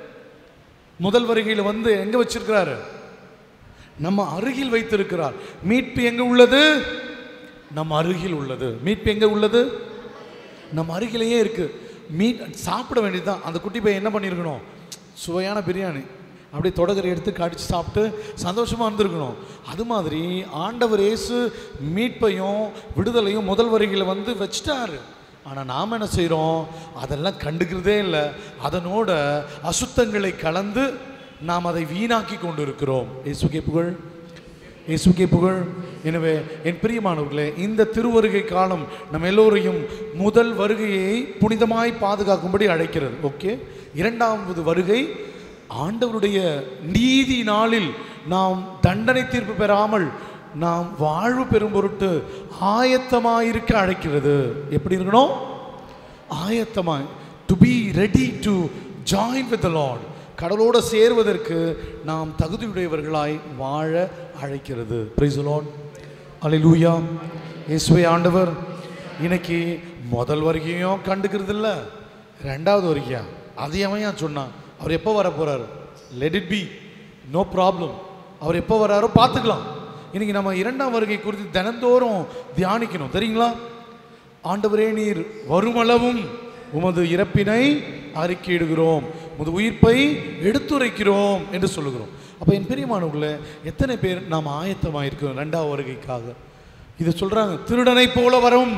முதல் வருகையில் வந்து எங்க வச்சிருக்கிறாரு நம்ம அருகில் வைத்திருக்கிறார் மீட்பு எங்க உள்ளது நம்ம அருகில் உள்ளது மீட்பு எங்க உள்ளது நம்ம அருகிலேயே இருக்கு மீட் சாப்பிட வேண்டியதுதான் அந்த குட்டி பையன் என்ன பண்ணியிருக்கணும் சுவையான பிரியாணி அப்படியே தொடகரை எடுத்து கடிச்சு சாப்பிட்டு சந்தோஷமா இருந்திருக்கணும் அது மாதிரி ஆண்டவர் இயேசு மீட்பையும் விடுதலையும் முதல் வருகையில் வந்து வச்சிட்டாரு ஆனால் நாம் என்ன செய்கிறோம் அதெல்லாம் கண்டுக்கிறதே இல்லை அதனோட அசுத்தங்களை கலந்து நாம் அதை வீணாக்கி கொண்டு இருக்கிறோம் இயேசுக்கே புகழ் இயேசுக்கே புகழ் எனவே என் பிரியமானவர்களே இந்த திருவருகை காலம் நம்ம எல்லோரையும் முதல் வருகையை புனிதமாய் பாதுகாக்கும்படி அழைக்கிறது ஓகே இரண்டாவது வருகை ஆண்டவருடைய நீதி நாளில் நாம் தண்டனை தீர்ப்பு பெறாமல் நாம் வாழ்வு பெறும் பொருட்டு ஆயத்தமாயிருக்க அழைக்கிறது எப்படி இருக்கணும் ஆயத்தமாய் to be ready to join with the Lord கடலோட சேர்வதற்கு நாம் தகுதியுடையவர்களாய் வாழ அழைக்கிறது பிரைஸ் லார்ட் அல்லேலூயா இயேசுவே ஆண்டவர் இன்னைக்கு முதல் வருகையும் கண்டுக்கிறது இல்ல ரெண்டாவது வருகையா அதை அவன் ஏன் சொன்னான் அவர் எப்போ வர போறாரு let it be no problem அவர் எப்போ வராரோ பார்த்துக்கலாம் இன்னைக்கு நம்ம இரண்டாம் வருகை குறித்து தினந்தோறும் தியானிக்கணும் தெரியுங்களா ஆண்டவரே நீர் வருமளவும் உமது இறப்பினை அறிக்கையிடுகிறோம் உமது உயிர்ப்பை எடுத்துரைக்கிறோம் என்று சொல்லுகிறோம் அப்போ என் பெரியமானவர்களே எத்தனை பேர் நாம் ஆயத்தமாக இருக்கிறோம் ரெண்டாவது வருகைக்காக இதை சொல்றாங்க திருடனை போல வரும்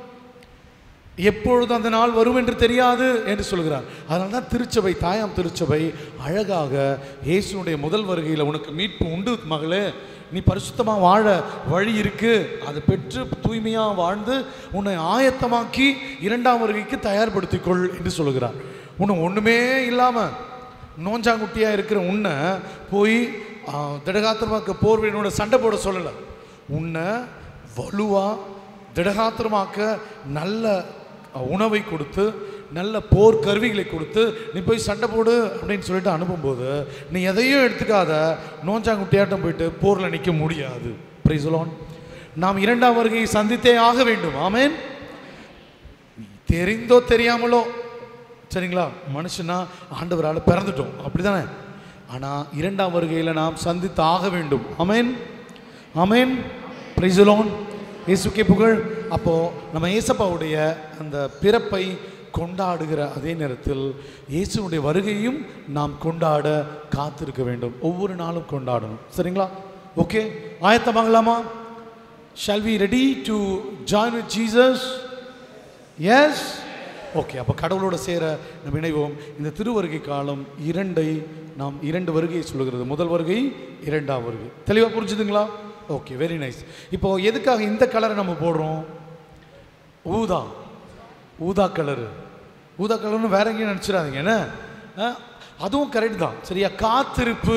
எப்பொழுது அந்த நாள் வரும் என்று தெரியாது என்று சொல்கிறார் அதனால தான் திருச்சபை தாயாம் திருச்சபை அழகாக இயேசுனுடைய முதல் வருகையில் உனக்கு மீட்பு உண்டு மகளே நீ பரிசுத்தமாக வாழ வழி இருக்கு அதை பெற்று தூய்மையாக வாழ்ந்து உன்னை ஆயத்தமாக்கி இரண்டாம் வருகைக்கு தயார்படுத்திக்கொள் என்று சொல்லுகிறார் உன்னை ஒன்றுமே இல்லாமல் நோஞ்சாங்குட்டியாக இருக்கிற உன்னை போய் ஆ, திடகாத்திரமாக்க போர்வையினோட சண்டை போட சொல்லலை உன்னை வலுவாக திடகாத்திரமாக்க நல்ல உணவை கொடுத்து நல்ல போர் கருவிகளை கொடுத்து நீ போய் சண்டை போடு அப்படின்னு சொல்லிட்டு அனுப்பும்போது நீ எதையும் எடுத்துக்காத நோஞ்சாங்குட்டியாட்டம் போயிட்டு போரில் நிற்க முடியாது பிரைசலோன் நாம் இரண்டாம் வருகையை சந்தித்தே ஆக வேண்டும் ஆமென் தெரிந்தோ தெரியாமலோ சரிங்களா மனுஷனா ஆண்டவரால் பிறந்துட்டோம் அப்படிதானே ஆனால் இரண்டாம் வருகையில் நாம் சந்தித்து ஆக வேண்டும் அமேன் அமேன் பிரைசலோன் இயேசுக்கே புகழ் அப்போது நம்ம ஏசப்பாவுடைய அந்த பிறப்பை கொண்டாடுகிற அதே நேரத்தில் இயேசுனுடைய வருகையும் நாம் கொண்டாட காத்திருக்க வேண்டும் ஒவ்வொரு நாளும் கொண்டாடணும் சரிங்களா ஓகே ஆயத்தமாகலாமா shall we ready to join with Jesus yes okay அப்போ கடவுளோட சேர நம்ம இணைவோம் இந்த திருவருகை காலம் இரண்டை நாம் இரண்டு வருகையை சொல்லுகிறது முதல் வருகை இரண்டாம் வருகை தெளிவாக புரிஞ்சுதுங்களா ஓகே வெரி நைஸ் இப்போ எதுக்காக இந்த கலரை நம்ம போடுறோம் ஊதா ஊதா கலரு ஊதா கலர்னு வேற எங்கேயும் நினச்சிடாதீங்க என்ன ஆ, அதுவும் கரெக்ட் தான் சரியா காத்திருப்பு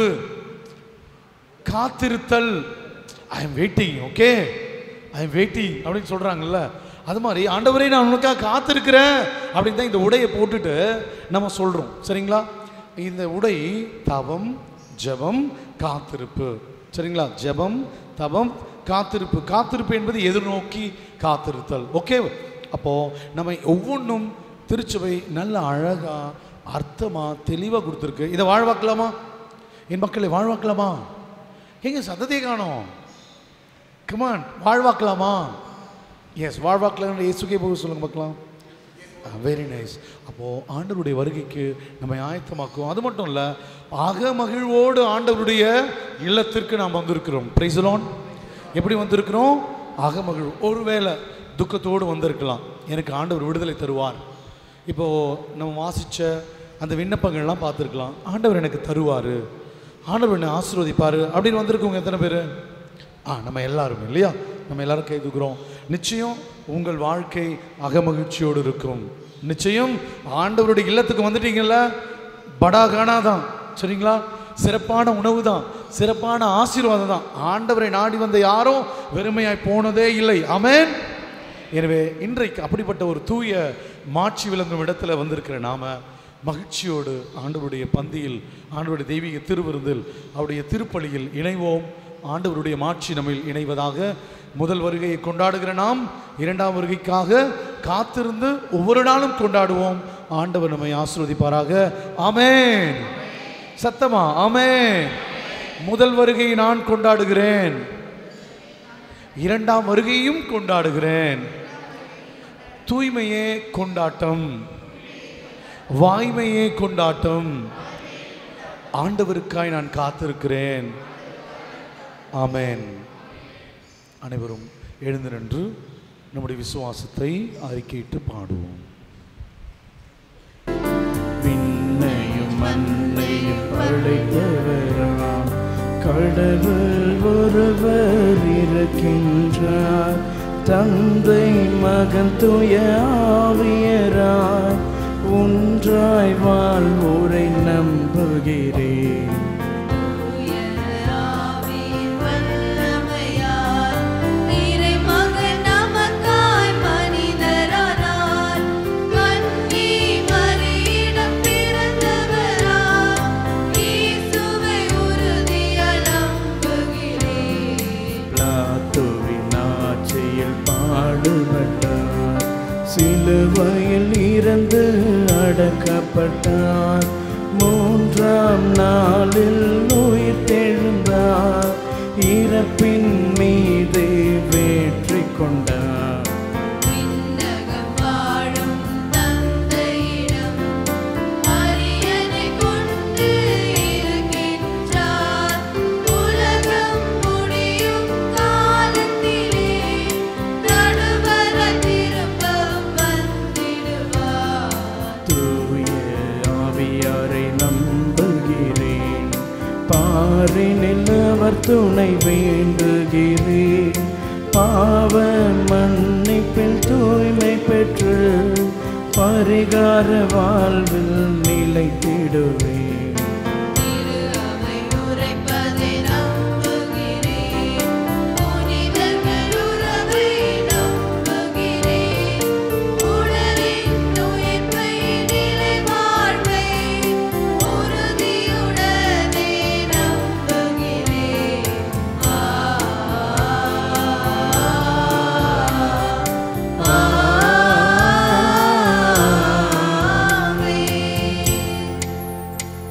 காத்திருத்தல் I am waiting okay I am waiting அப்படின்னு சொல்கிறாங்கல்ல அது மாதிரி ஆண்டவரே நான் உனக்காக காத்திருக்கிறேன் அப்படின்னு தான் இந்த உடையை போட்டுட்டு நம்ம சொல்கிறோம் சரிங்களா இந்த உடை தவம் ஜெபம் காத்திருப்பு சரிங்களா ஜெபம் தவம் காத்திருப்பு காத்திருப்பு என்பது எதிர்நோக்கி காத்திருத்தல் ஓகே அப்போது நம்ம ஒவ்வொன்றும் திருச்சபை நல்ல அழகாக அர்த்தமாக தெளிவாக கொடுத்துருக்கு இதை வாழ்வாக்கலாமா என் மக்களை வாழ்வாக்கலாமா எங்க சத்தத்தை காணோம் கமான் வாழ்வாக்கலாமா எஸ் வாழ்வாக்கலாம் இயேசுக்கே போக சொல்லுங்க பார்க்கலாம் வெரி நைஸ் அப்போது ஆண்டவருடைய வருகைக்கு நம்மை ஆயத்தமாக்குவோம் அது மட்டும் இல்லை அக மகிழ்வோடு ஆண்டவருடைய இல்லத்திற்கு நாம் வந்திருக்கிறோம் பிரைசலோன் எப்படி வந்திருக்கிறோம் அகமகிழ் ஒருவேளை துக்கத்தோடு வந்திருக்கலாம் எனக்கு ஆண்டவர் விடுதலை தருவார் இப்போது நம்ம வாசித்த அந்த விண்ணப்பங்கள்லாம் பார்த்துருக்கலாம் ஆண்டவர் எனக்கு தருவார் ஆண்டவர் என்னை ஆசீர்வதிப்பார் அப்படின்னு வந்திருக்கவங்க எத்தனை பேர் ஆ நம்ம எல்லாரும் இல்லையா நம்ம எல்லாரும் கை தூக்குறோம் நிச்சயம் உங்கள் வாழ்க்கை அகமகிழ்ச்சியோடு இருக்கும் நிச்சயம் ஆண்டவருடைய இல்லத்துக்கு வந்துட்டீங்கல்ல படா கானா தான் சரிங்களா சிறப்பான உணவு தான் சிறப்பான ஆசீர்வாதம் தான் ஆண்டவரை நாடி வந்த யாரும் வெறுமையாய் போனதே இல்லை ஆமென் எனவே இன்றைக்கு அப்படிப்பட்ட ஒரு தூய மாட்சி விளங்கும் இடத்துல வந்திருக்கிற நாம மகிழ்ச்சியோடு ஆண்டவருடைய பந்தியில் ஆண்டவருடைய தெய்வீக திருவிருந்தில் அவருடைய திருப்பலியில் இணைவோம் ஆண்டவருடைய மாட்சி நம்மில் இணைவதாக முதல் வருகையை கொண்டாடுகிற நாம் இரண்டாம் வருகைக்காக காத்திருந்து ஒவ்வொரு நாளும் கொண்டாடுவோம் ஆண்டவர் நம்மை ஆசீர்வதிப்பாராக ஆமென் சத்தமா ஆமென் முதல் வருகையை நான் கொண்டாடுகிறேன் இரண்டாம் வருகையும் கொண்டாடுகிறேன் தூய்மையே கொண்டாட்டம் வாய்மையே கொண்டாட்டம் ஆண்டவருக்காய் நான் காத்திருக்கிறேன் ஆமென் அனைவரும் எழுந்து நின்று நம்முடைய விசுவாசத்தை அறிக்கையிட்டு பாடுவோம் விண்ணையும் மண்ணையும் படைத்தவராம் கடவுள் ஒருவர் இருக்கின்றார் தந்தை மகன் துய ஆவியராய் ஒன்றாய் வாழ்வோரை நம்புகிறேன் ஆவியின் வல்லமையால் இறைமகன் நமக்காய் மனிதரானார். கன்னி மரியிடம் பிறந்தவராம். இயேசுவை உறுதியாய் நம்புகிறேன். பிளாத்துவின் ஆட்சியில் பாடுபட்டார் சிலுவையில் இறந்து அடக்கப்பட்டார் மூன்றாம் நாளில் உயிர் தெழுந்தார் இறப்பின் மீது வெற்றி கொண்டார் விண்ணகம் வாழும் தந்தையிடம் அரியணை கொண்டு இருக்கின்றார். உலகம் முடியும் காலத்திலே நடுவர திரும்பவும் வந்திடுவார். தூய ஆவியாரை நம்புகிறேன் பாரினில் அவர் துணை வேண்டுகிறேன் பாவ மன்னிப்பில் தூய்மை பெற்று பரிகார வாழ்வில் நிலைத்திடுவேன் திரு அவை உரைப்பதை நம்புகிறேன். புனிதர்கள் உறவை நம்புகிறேன். உடலின் உயிர்ப்பை நிலை வாழ்வை உறுதியுடனே நம்புகிறேன். ஆ, ஆ, ஆமென்.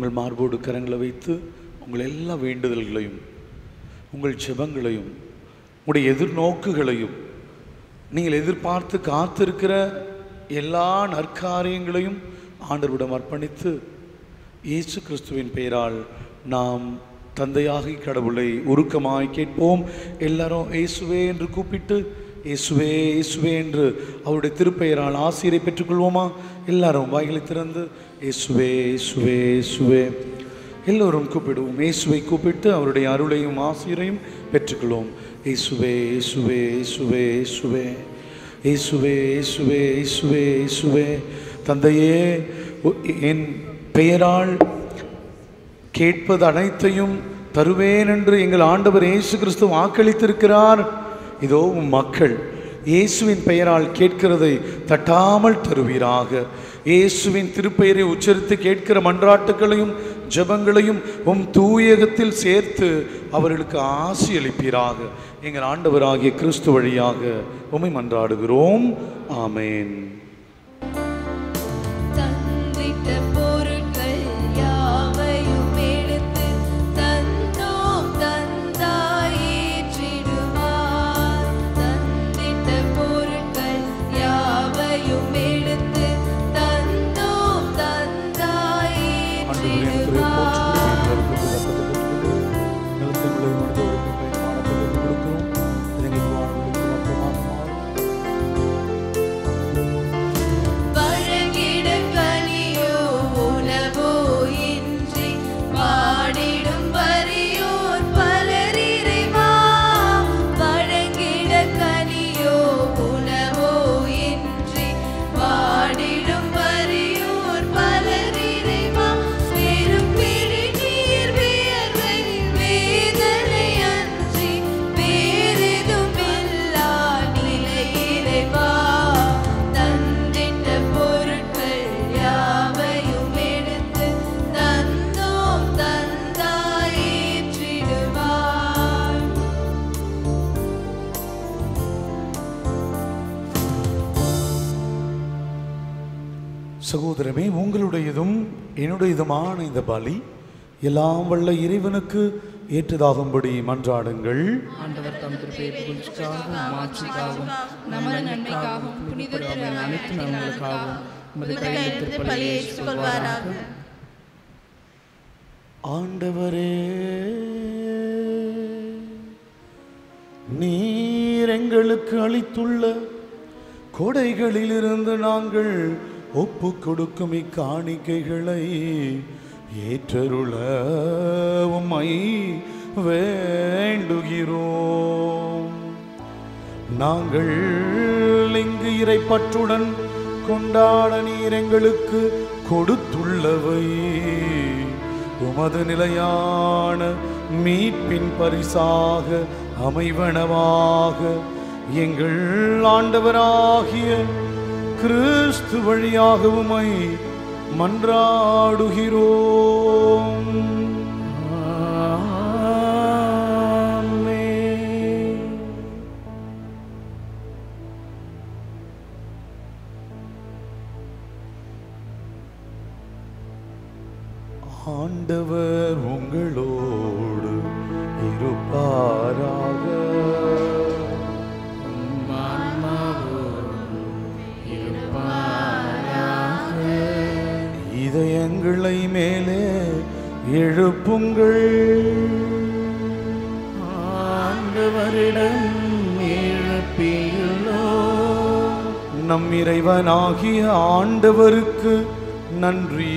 உங்கள் மார்போடு கரங்களை வைத்து உங்கள் எல்லா வேண்டுதல்களையும் உங்கள் ஜெபங்களையும் உங்களுடைய எதிர்நோக்குகளையும் நீங்கள் எதிர்பார்த்து காத்திருக்கிற எல்லா நற்காரியங்களையும் ஆண்டவரிடம் அர்ப்பணித்து இயேசு கிறிஸ்துவின் பெயரால் நாம் தந்தையாகி கடவுளை உருக்கமாய் கேட்போம் எல்லாரும் இயேசுவே என்று கூப்பிட்டு இயேசுவே இயேசுவே என்று அவருடைய திருப்பெயரால் ஆசிரியரை பெற்றுக்கொள்வோமா எல்லாரும் வாய்களை திறந்து இயேசுவே இயேசுவே இயேசுவே எல்லோரும் கூப்பிடுவோம் இயேசுவை கூப்பிட்டு அவருடைய அருளையும் ஆசிரியரையும் பெற்றுக்கொள்வோம் இயேசுவே இயேசுவே இயேசுவே இயேசுவே இயேசுவே இயேசுவே இயேசுவே இயேசுவே தந்தையே உ- என் பெயரால் கேட்பது அனைத்தையும் தருவேன் என்று எங்கள் ஆண்டவர் இயேசு கிறிஸ்து வாக்களித்திருக்கிறார் இதோ உம் மக்கள் இயேசுவின் பெயரால் கேட்கிறதை தட்டாமல் தருவீராக இயேசுவின் திருப்பெயரை உச்சரித்து கேட்கிற மன்றாட்டுகளையும் ஜெபங்களையும் உம் தூயகத்தில் சேர்த்து அவர்களுக்கு ஆசி அளிப்பீராக எங்கள் ஆண்டவராகிய கிறிஸ்து வழியாக உம்மை மன்றாடுகிறோம் ஆமென் தந்திட்ட பொருட்கள் யாவையும் எடுத்து தந்தோம் தந்தாய் ஏற்றிடுவார் தந்திட்ட பொருட்கள் யாவையும் எடுத்து தந்தோம் தந்தாய் ஆண்டவரே, என் துறை போற்றுகிறேன். வருத்தத்தை தக்கத்தை கொடுக்கிறேன். நிலத்தில் உள்ள மனிதர்களுக்கு பயன்பாடு கொடுக்கிறோம். இது எங்களுக்கு வாழ்வளிக்கும் அப்பமாக மாறும். வழங்கிட கனியோ உணவோ இன்றி வாடிடும் வரியோர் பலரிறைவா வழங்கிட கனியோ உணவோ இன்றி வாடிடும் வரியோர் பலரிறைவா பெரும் பிடி நீர் வியர்வை வேதனை அன்றி வேறெதும் இல்லா நிலையிறைவா தந்திட்ட பொருட்கள் யாவையும் எடுத்து தந்தோம் தந்தாய் ஏற்றிடுவார் சகோதரமே உங்களுடையதும் என்னுடையதுமான இந்த பலி எல்லாம் வல்ல இறைவனுக்கு ஏற்றதாகும்படி மன்றாடுங்கள் ஆண்டவர் தம் திருப்பெயர் புகழ்ச்சிக்காகவும் மாட்சிக்காகவும் நமது நன்மைக்காகவும் புனித திரு அனைத்து நலன்களுக்காகவும் உமது கையில் திருப்பலியை ஏற்றுக்கொள்வாராக ஆண்டவரே நீர் எங்களுக்கு அளித்துள்ள கொடைகளிலிருந்து நாங்கள் ஒப்பு கொடுக்கும் இக்காணிக்கைகளை ஏற்றருள உம்மை வேண்டுகிறோம் நாங்கள் இங்கு இறைப்பற்றுடன் கொண்டாட நீர் எங்களுக்கு கொடுத்துள்ளவை உமது நிலையான மீட்பின் பரிசாக அமைவனவாக எங்கள் ஆண்டவராகிய கிறிஸ்து வழியாக உமை மன்றாடுகிறோம் ஆமென். ஆண்டவர் உங்களோடு இருப்பாராக இதயங்களை மேலே எழுப்புங்கள் ஆண்டவரிடம் இழப்பீர்களோ நம் இறைவனாகிய ஆண்டவருக்கு நன்றி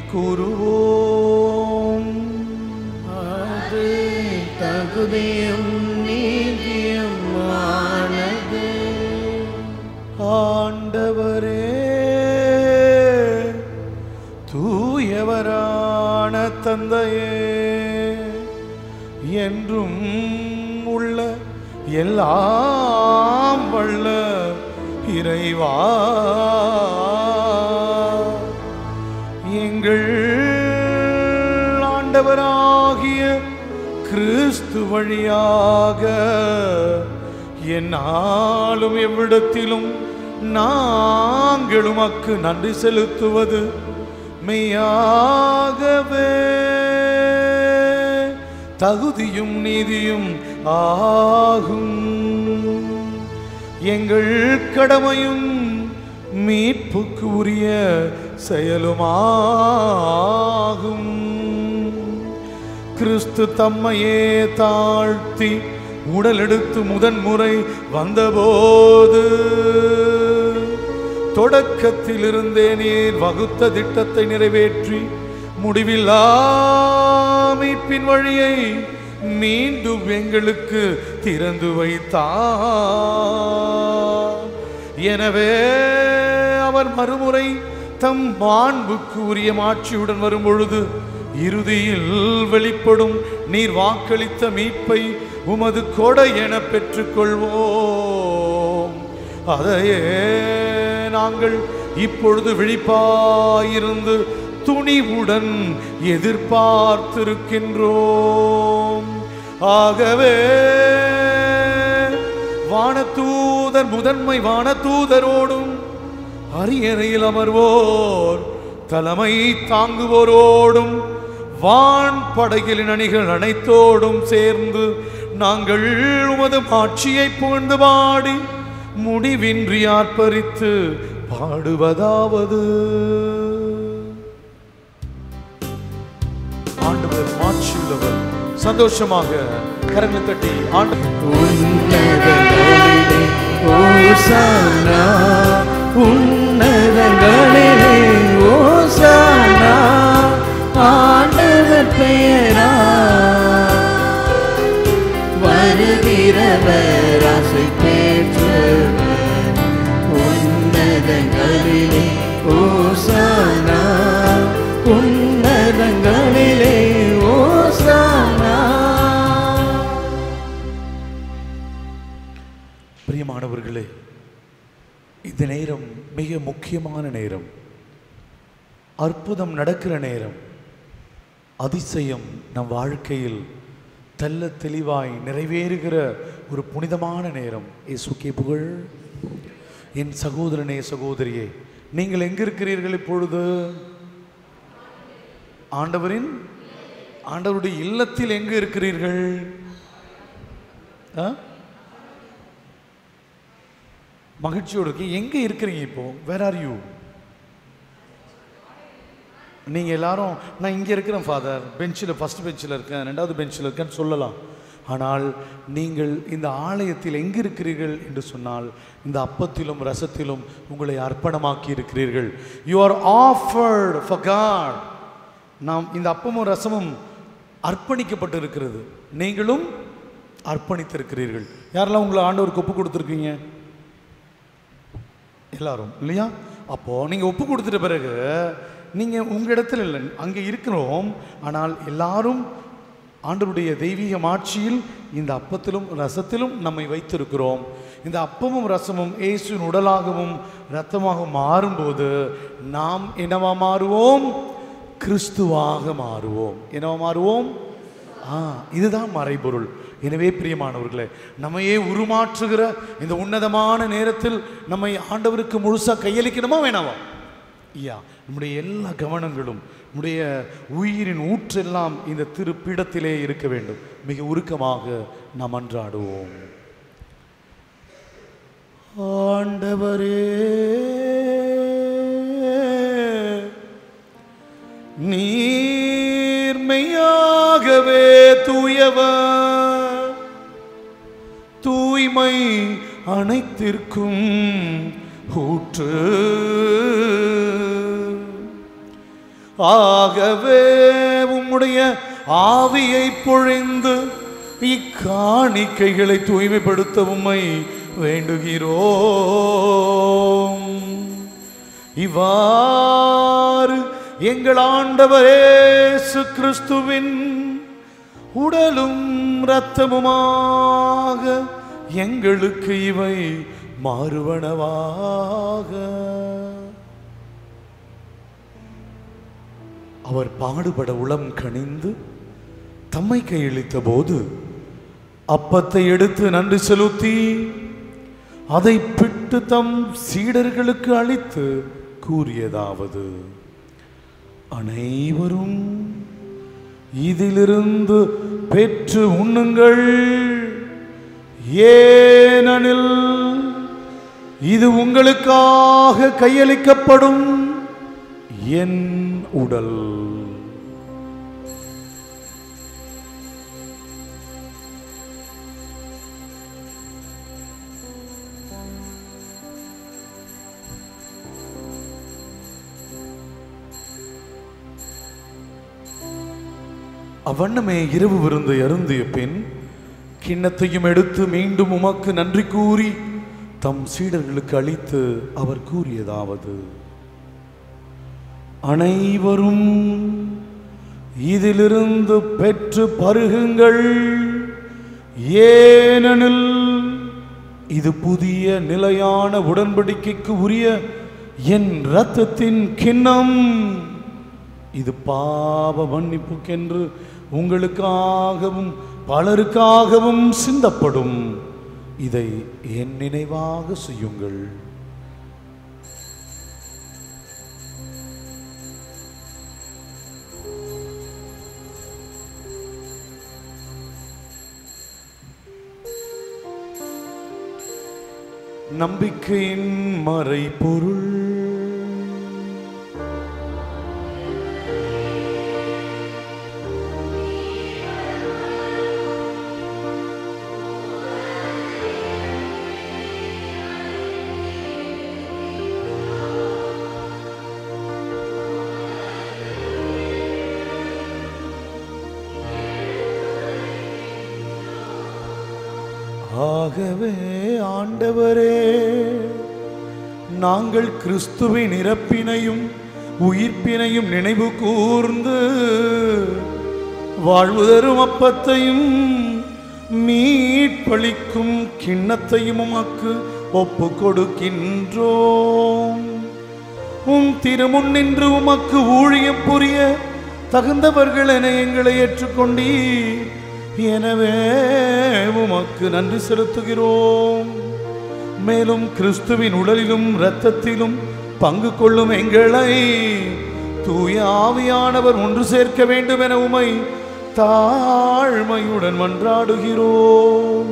கூறுவோம் அது தகுதியும் நீதியுமானது ஆண்டவரே தூயவரான தந்தையே என்றும் உள்ள எல்லாம் வல்ல இறைவா எங்கள் ஆண்டவராகிய கிறிஸ்து வழியாக என்னாலும் எவ்விடத்திலும் நாங்கள் உமக்கு நன்றி செலுத்துவது மெய்யாகவே தகுதியும் நீதியும் ஆகும் எங்கள் கடமையும் மீட்புக்கு உரிய செயலுமாகும் கிறிஸ்து தம்மையே தாழ்த்தி உடலெடுத்து முதன்முறை வந்தபோது தொடக்கத்திலிருந்தே நீர் வகுத்த திட்டத்தை நிறைவேற்றி முடிவில்லா மீட்பின் வழியை மீண்டும் எங்களுக்கு திறந்து வைத்தார் எனவே அவர் மறுமுறை தம் மாண்புக்கு உரிய மாட்சியுடன் வரும் பொழுது இறுதியில் வெளிப்படும் நீர் வாக்களித்த மீட்பை உமது கொடை என பெற்றுக்கொள்வோம் அதையே நாங்கள் இப்பொழுது விழிப்பாயிருந்து துணிவுடன் எதிர்பார்த்திருக்கின்றோம் ஆகவே வானதூதர் முதன்மை வானதூதரோடும் அரியணையில் அமர்வோர் தலைமை தாங்குவோரோடும் வான் படகிலின் அணிகள் அனைத்தோடும் சேர்ந்து நாங்கள் உமது ஆட்சியை புகழ்ந்து பாடி முடிவின்றி ஆர்ப்பரித்து பாடுவதாவது ஆண்டவர் மாட்சியுள்ளவர் சந்தோஷமாக கரங்களை தட்டி ஆண்டு உன்னதங்களிலே ஓசானா உன்னதங்களிலே ஓசானா ஆண்டவர் பெயரா வருகிறவர் ஆசை பெற்றவர் உன்னதங்களிலே ஓசானா உன்னதங்களிலே ஓசானா பிரியமானவர்களே இந்த நேரம் மிக முக்கியமான நேரம் அற்புதம் நடக்கிற நேரம் அதிசயம் நம் வாழ்க்கையில் தெல்ல தெளிவாய் நிறைவேறுகிற ஒரு புனிதமான நேரம் இயேசுக்கே புகழ் என் சகோதரனே சகோதரியே நீங்கள் எங்க இருக்கிறீர்கள் இப்பொழுது ஆண்டவரின் ஆண்டவருடைய இல்லத்தில் எங்கு இருக்கிறீர்கள் ஆ மகிழ்ச்சியோடு இருக்கு எங்க இருக்கிறீங்க இப்போ வேர் ஆர் யூ நீங்க எல்லாரும் நான் இங்க இருக்கிறேன் ஃபாதர் பெஞ்சில் ஃபர்ஸ்ட் பெஞ்சில் இருக்கேன் ரெண்டாவது பெஞ்சில் இருக்கேன்னு சொல்லலாம் ஆனால் நீங்கள் இந்த ஆலயத்தில் எங்கு இருக்கிறீர்கள் என்று சொன்னால் இந்த அப்பத்திலும் ரசத்திலும் உங்களை அர்ப்பணமாக்கி இருக்கிறீர்கள் you are offered for God நாம் இந்த அப்பமும் ரசமும் அர்ப்பணிக்கப்பட்டு இருக்கிறது நீங்களும் அர்ப்பணித்திருக்கிறீர்கள் யாரெல்லாம் உங்களை ஆண்டவருக்கு ஒப்பு கொடுத்துருக்கீங்க எல்லாரும் இல்லையா அப்போ நீங்க ஒப்பு கொடுத்துட்ட பிறகு நீங்க உங்க இடத்துல இல்லை அங்கே இருக்கிறோம் ஆனால் எல்லாரும் ஆண்டவருடைய தெய்வீக மாட்சியில் இந்த அப்பத்திலும் ரசத்திலும் நம்மை வைத்திருக்கிறோம் இந்த அப்பமும் ரசமும் இயேசுவின் உடலாகவும் இரத்தமாகவும் மாறும்போது நாம் என்னவா மாறுவோம் கிறிஸ்துவாக மாறுவோம் என்னவா மாறுவோம் ஆ இதுதான் மறைபொருள் எனவே பிரியமானவர்களே நம்மையே உருமாற்றுகிற இந்த உன்னதமான நேரத்தில் நம்மை ஆண்டவருக்கு முழுசா கையளிக்கணுமா வேணாமா ஐயா நம்முடைய எல்லா கவனங்களும் நம்முடைய உயிரின் ஊற்றெல்லாம் இந்த திருப்பிடத்திலே இருக்க வேண்டும் மிக உருக்கமாக நாம் அன்றாடுவோம் ஆண்டவரே நீர்மையாகவே தூயவர் தூய்மை அனைத்திற்கும் ஊற்று ஆகவே உம்முடைய ஆவியை பொழிந்து இக்காணிக்கைகளை தூய்மைப்படுத்த உம்மை வேண்டுகிறோம் இவ்வாறு எங்கள் ஆண்டவர் இயேசு கிறிஸ்துவின் உடலும் இரத்தமுமாக எங்களுக்கு இவை மாறுவனவாக அவர் பாடுபட உளம் கனிந்து தம்மை கையளித்த போது அப்பத்தை எடுத்து நன்றி செலுத்தி அதை பிட்டு தம் சீடர்களுக்கு அளித்து கூறியதாவது அனைவரும் இதிலிருந்து பெற்று உண்ணுங்கள் ஏனெனில் இது உங்களுக்காக கையளிக்கப்படும் என் உடல் அவ்வண்ணமே இரவு விருந்து அருந்திய பின் கிண்ணத்தையும் எடுத்து மீண்டும் உமக்கு நன்றி கூறி தம் சீடர்களுக்கு அளித்து அவர் கூறியதாவது அனைவரும் இதிலிருந்து பெற்று பருகுங்கள் ஏனெனில் இது புதிய நிலையான உடன்படிக்கைக்கு உரிய என் இரத்தத்தின் கிண்ணம் இது பாவ மன்னிப்புக்கென்று உங்களுக்காகவும் பலருக்காகவும் சிந்தப்படும் இதை என் நினைவாக செய்யுங்கள் நம்பிக்கையின் மறைபொருள் ஆகவே ஆண்டவரே நாங்கள் கிறிஸ்துவின் இறப்பினையும் உயிர்ப்பினையும் நினைவு கூர்ந்து வாழ்வு தரும் அப்பத்தையும் மீட்பளிக்கும் கிண்ணத்தையும் உமக்கு ஒப்பு கொடுக்கின்றோம் உம் திருமுன் நின்று உமக்கு ஊழியம் புரிய தகுந்தவர்கள் என எங்களை ஏற்றுக்கொண்டீர் எனவே உமக்கு நன்றி செலுத்துகிறோம் மேலும் கிறிஸ்துவின் உடலிலும் இரத்தத்திலும் பங்கு கொள்ளும் எங்களை தூய ஆவியானவர் ஒன்று சேர்க்க வேண்டும் என உமை தாழ்மையுடன் மன்றாடுகிறோம்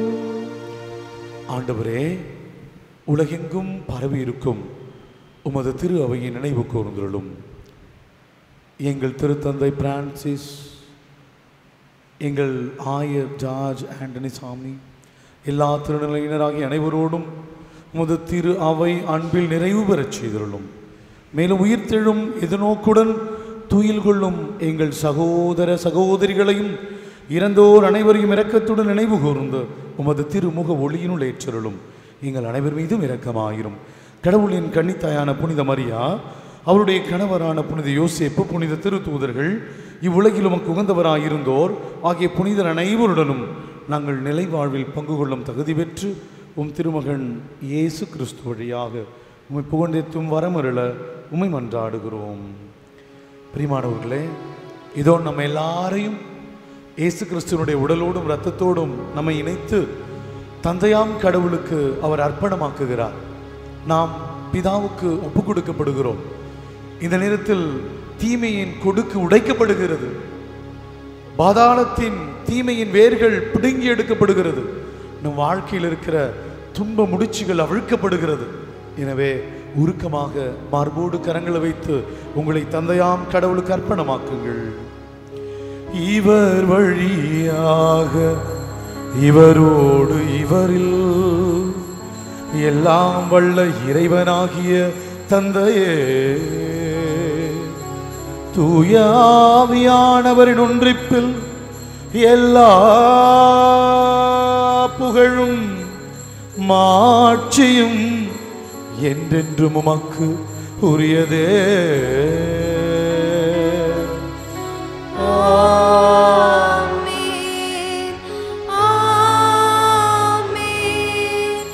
ஆண்டவரே உலகெங்கும் பரவி இருக்கும் உமது திரு அவையின் நினைவு கூர்ந்துள்ளும் எங்கள் திருத்தந்தை பிரான்சிஸ் எங்கள் ஆயர் ஜார்ஜ் ஆண்டனி சாமி எல்லா திருநிலையினராகிய அனைவரோடும் உமது திரு அவை அன்பில் நிறைவு பெறச் செய்துள்ளோம் மேலும் உயிர்த்தெழும் எதிர்நோக்குடன் துயில் கொள்ளும் எங்கள் சகோதர சகோதரிகளையும் இறந்தோர் அனைவரையும் இரக்கத்துடன் நினைவு கூர்ந்து உமது திருமுக ஒளியினுள் ஏற்றருளும் எங்கள் அனைவர் மீதும் இரக்கமாயிரும் கடவுளின் கன்னித்தாயான புனித மரியா அவருடைய கணவரான புனித யோசேப்பு புனித திருத்தூதர்கள் இவ்வுலகில் உமக்கு உகந்தவராயிருந்தோர் ஆகிய புனிதர் அனைவருடனும் நாங்கள் நிலை வாழ்வில் பங்கு கொள்ளும் தகுதி பெற்று உம் திருமகன் இயேசு கிறிஸ்து வழியாக உம்மை புகழ்ந்தெத்தும் வரமருள உம்மை மன்றாடுகிறோம் பிரியமானவர்களே இதோ நம்ம எல்லாரையும் இயேசு கிறிஸ்துவனுடைய உடலோடும் இரத்தத்தோடும் நம்மை இணைத்து தந்தையாம் கடவுளுக்கு அவர் அர்ப்பணமாக்குகிறார் நாம் பிதாவுக்கு ஒப்பு கொடுக்கப்படுகிறோம் இந்த நேரத்தில் தீமையின் கொடுக்கு உடைக்கப்படுகிறது பாதாளத்தின் தீமையின் வேர்கள் பிடுங்கி எடுக்கப்படுகிறது நம் வாழ்க்கையில் இருக்கிற துன்ப முடிச்சுகள் அவிழ்க்கப்படுகிறது எனவே உருக்கமாக மார்போடு கரங்களை வைத்து உங்களை தந்தையாம் கடவுளுக்கு அர்ப்பணமாக்குங்கள் இவர் வழியாக இவரோடு இவரில் எல்லாம் வல்ல இறைவனாகிய தந்தையே தூயாவியானவரின் ஒன்றிப்பில் எல்லா புகழும் மாட்சியும் என்றென்றும் உமக்கு உரியதே ஆமென் ஆமென்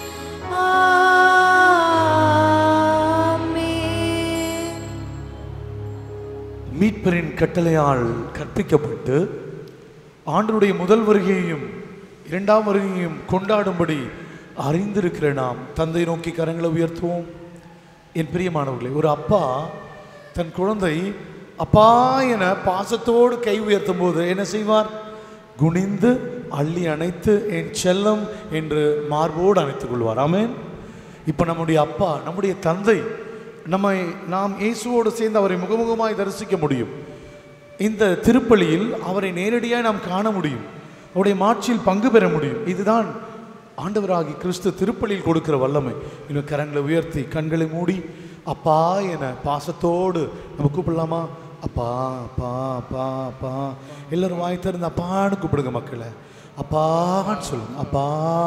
ஆமென் மீட்பரின் கட்டளையால் கற்பிக்கப்பட்டு ஆண்டனுடைய முதல் வருகையையும் இரண்டாம் வருகையையும் கொண்டாடும்படி அறிந்திருக்கிற நாம் தந்தை நோக்கி கரங்களை உயர்த்துவோம் என் பிரியமானவர்களே ஒரு அப்பா தன் குழந்தை அப்பா என பாசத்தோடு கை உயர்த்தும் போது என்ன செய்வார் குனிந்து அள்ளி அணைத்து என் செல்லம் என்று மார்போடு அணைத்துக் கொள்வார் ஆமென் இப்போ நம்முடைய அப்பா நம்முடைய தந்தை நம்மை நாம் இயேசுவோடு சேர்ந்து அவரை முகமுகமாய் தரிசிக்க முடியும் இந்த திருப்பலியில் அவரை நேரடியாக நாம் காண முடியும் அவருடைய மாட்சியில் பங்கு பெற முடியும் இதுதான் ஆண்டவராகி கிறிஸ்து திருப்பலியில் கொடுக்கிற வல்லமை இன்னும் கரங்களை உயர்த்தி கண்களை மூடி அப்பா என பாசத்தோடு நம்ம கூப்பிடலாமா அப்பா அப்பா அப்பா அப்பா எல்லாரும் வாய் திறந்து அப்பான்னு கூப்பிடுங்க மக்களை அப்பான்னு சொல்லுங்க அப்பா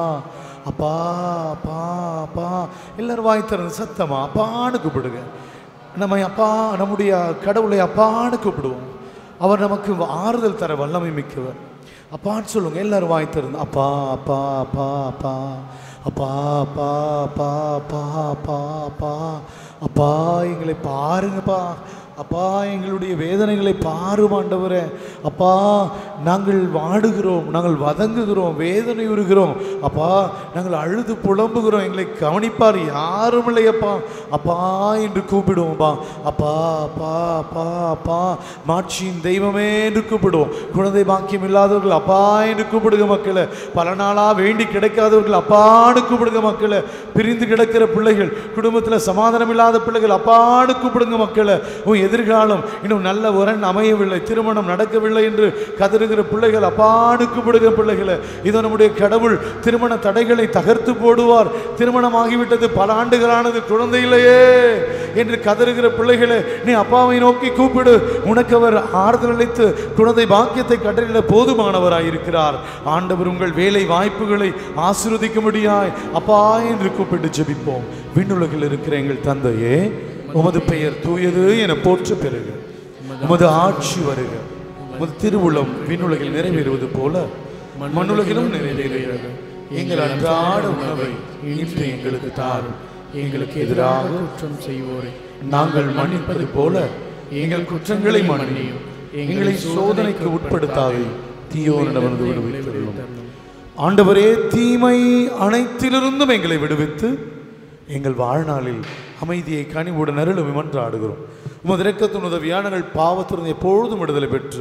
அப்பா அப்பா அப்பா எல்லாரும் வாய் திறந்து சத்தமா அப்பான்னு கூப்பிடுங்க நம்ம அப்பா நம்முடைய கடவுளை அப்பான்னு கூப்பிடுவோம் அவர் நமக்கு ஆறுதல் தர வல்லமை மிக்கவர் அப்பான்னு சொல்லுங்க எல்லாரும் வாய் திறந்து அப்பா அப்பா அப்பா அப்பா அப்பா அப்பா அப்பா அப்பா அப்பா அப்பா அப்பா எங்களை பாருங்கப்பா அப்பா எங்களுடைய வேதனைகளை பாரும் ஆண்டவரே அப்பா நாங்கள் வாடுகிறோம் நாங்கள் வதங்குகிறோம் வேதனை உறுகிறோம் அப்பா நாங்கள் அழுது புலம்புகிறோம் எங்களை கவனிப்பார் யாரும் இல்லையப்பா அப்பா என்று கூப்பிடுவோம்ப்பா அப்பா அப்பா அப்பா அப்பா மாட்சியின் தெய்வமே என்று கூப்பிடுவோம் குழந்தை பாக்கியம் இல்லாதவர்கள் அப்பா என்று கூப்பிடுங்க மக்களை பல நாளாக வேண்டி கிடைக்காதவர்கள் அப்பான்னு கூப்பிடுங்க மக்களை பிரிந்து கிடக்கிற பிள்ளைகள் குடும்பத்தில் சமாதானம் இல்லாத பிள்ளைகள் அப்பான்னு கூப்பிடுங்க மக்களை உன் எதிர்காலம் இன்னும் நல்ல உரன் அமையவில்லை திருமணம் நடக்கவில்லை என்று கதறுகிற பிள்ளைகள் அப்பான்னு கூப்பிடுங்க பிள்ளைகளை இதோ நம்முடைய கடவுள் திருமண தடைகளை தகர்த்து போடுவார் திருமணம் ஆகிவிட்டது பல ஆண்டுகளானது குழந்தை இல்லையே என்று கதறுகிற பிள்ளைகளை நீ அப்பாவை நோக்கி கூப்பிடு உனக்கு அவர் ஆறுதல் அளித்து குழந்தை பாக்கியத்தை கட்டளையிட போதுமானவராயிருக்கிறார் ஆண்டவர் உங்கள் வேலை வாய்ப்புகளை ஆசீர்வதிக்கும்படியாய் அப்பா என்று கூப்பிட்டு ஜெபிப்போம் விண்ணுலகில் இருக்கிற எங்கள் தந்தையே உமது பெயர் தூயது என போற்ற பெறுக உமது ஆட்சி வருக உமது திருவுளம் விண்ணுலகில் நிறைவேறுவது போல மண்ணுலகிலும் நிறைவேறுகிறது எங்கள் அன்றாட உணவை இன்று எங்களுக்கு தாரும் எங்களுக்கு எதிராக குற்றம் செய்வோரை நாங்கள் மன்னிப்பது போல எங்கள் குற்றங்களை மன்னியும் எங்களை சோதனைக்கு உட்படுத்தாதே தீயோனிடமிருந்து விடுவித்தருளும் ஆண்டவரே தீமை அனைத்திலிருந்தும் எங்களை விடுவித்து எங்கள் வாழ்நாளில் அமைதியை கனிவுடன் அருளும் மன்றாடுகிறோம் உமது இரக்கத்தின் உதவியா நாங்கள் பாவத்திலிருந்து எப்பொழுதும் விடுதலை பெற்று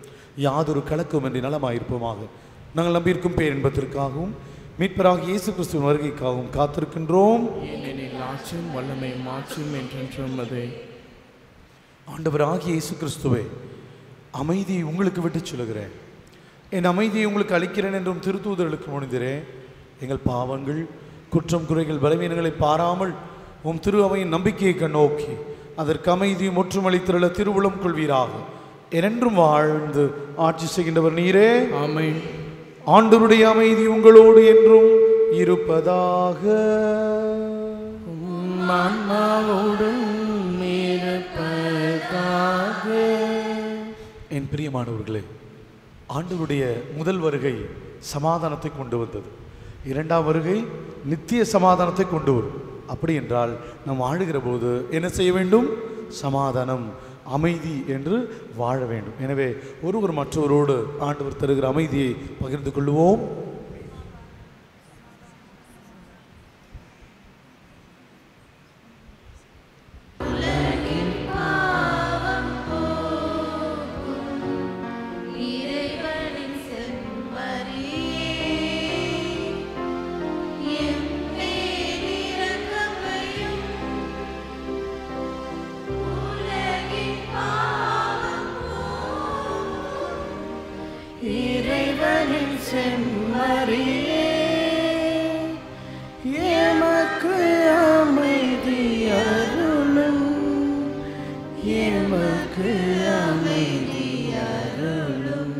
யாதொரு கலக்கமின்றி நலமாயிருப்போமாக நாங்கள் நம்பியிருக்கும் பேரின்பத்திற்காகவும் மீட்பராக இயேசு கிறிஸ்துவின் வருகைக்காகவும் காத்திருக்கின்றோம் ஏனெனில் ஆட்சியும் வல்லமை மாட்சியும் என்றென்றும் அது ஆண்டவராகிய இயேசு கிறிஸ்துவே அமைதியை உங்களுக்கு விட்டுச் சொல்லுகிறேன் என் அமைதியை உங்களுக்கு அளிக்கிறேன் என்றும் திருத்தூதர்களுக்கு முனிந்திரேன் எங்கள் பாவங்கள் குற்றம் குறைகள் பலவீனங்களை பாராமல் உம் திரு அவையின் நம்பிக்கையை கண்ணோக்கி அதற்கு அமைதியும் ஒற்றுமளித்திருள திருவுளம் கொள்வீராக என்றும் வாழ்ந்து ஆட்சி செய்கின்றவர் நீரே ஆமென் ஆண்டவருடைய அமைதி உங்களோடு என்றும் இருப்பதாக உம் ஆன்மாவோடும் இருப்பதாக என் பிரியமானவர்களே ஆண்டவருடைய முதல் வருகை சமாதானத்தை கொண்டு வந்தது இரண்டாம் வருகை நித்திய சமாதானத்தை கொண்டு வரும் அப்படி என்றால் நாம் வாழுகிற போது என்ன செய்ய வேண்டும் சமாதானம் அமைதி என்று வாழ வேண்டும் எனவே ஒருவர் மற்றவரோடு ஆண்டவர் தருகிற அமைதியை பகிர்ந்து கொள்வோம் இறைவனின் செம்மறியே எம்மேல் இரக்கமையும் உலகின் பாவம் போக்கும் இறைவனின் செம்மறியே எமக்கு அமைதி அருளும் எமக்கு அமைதி அருளும்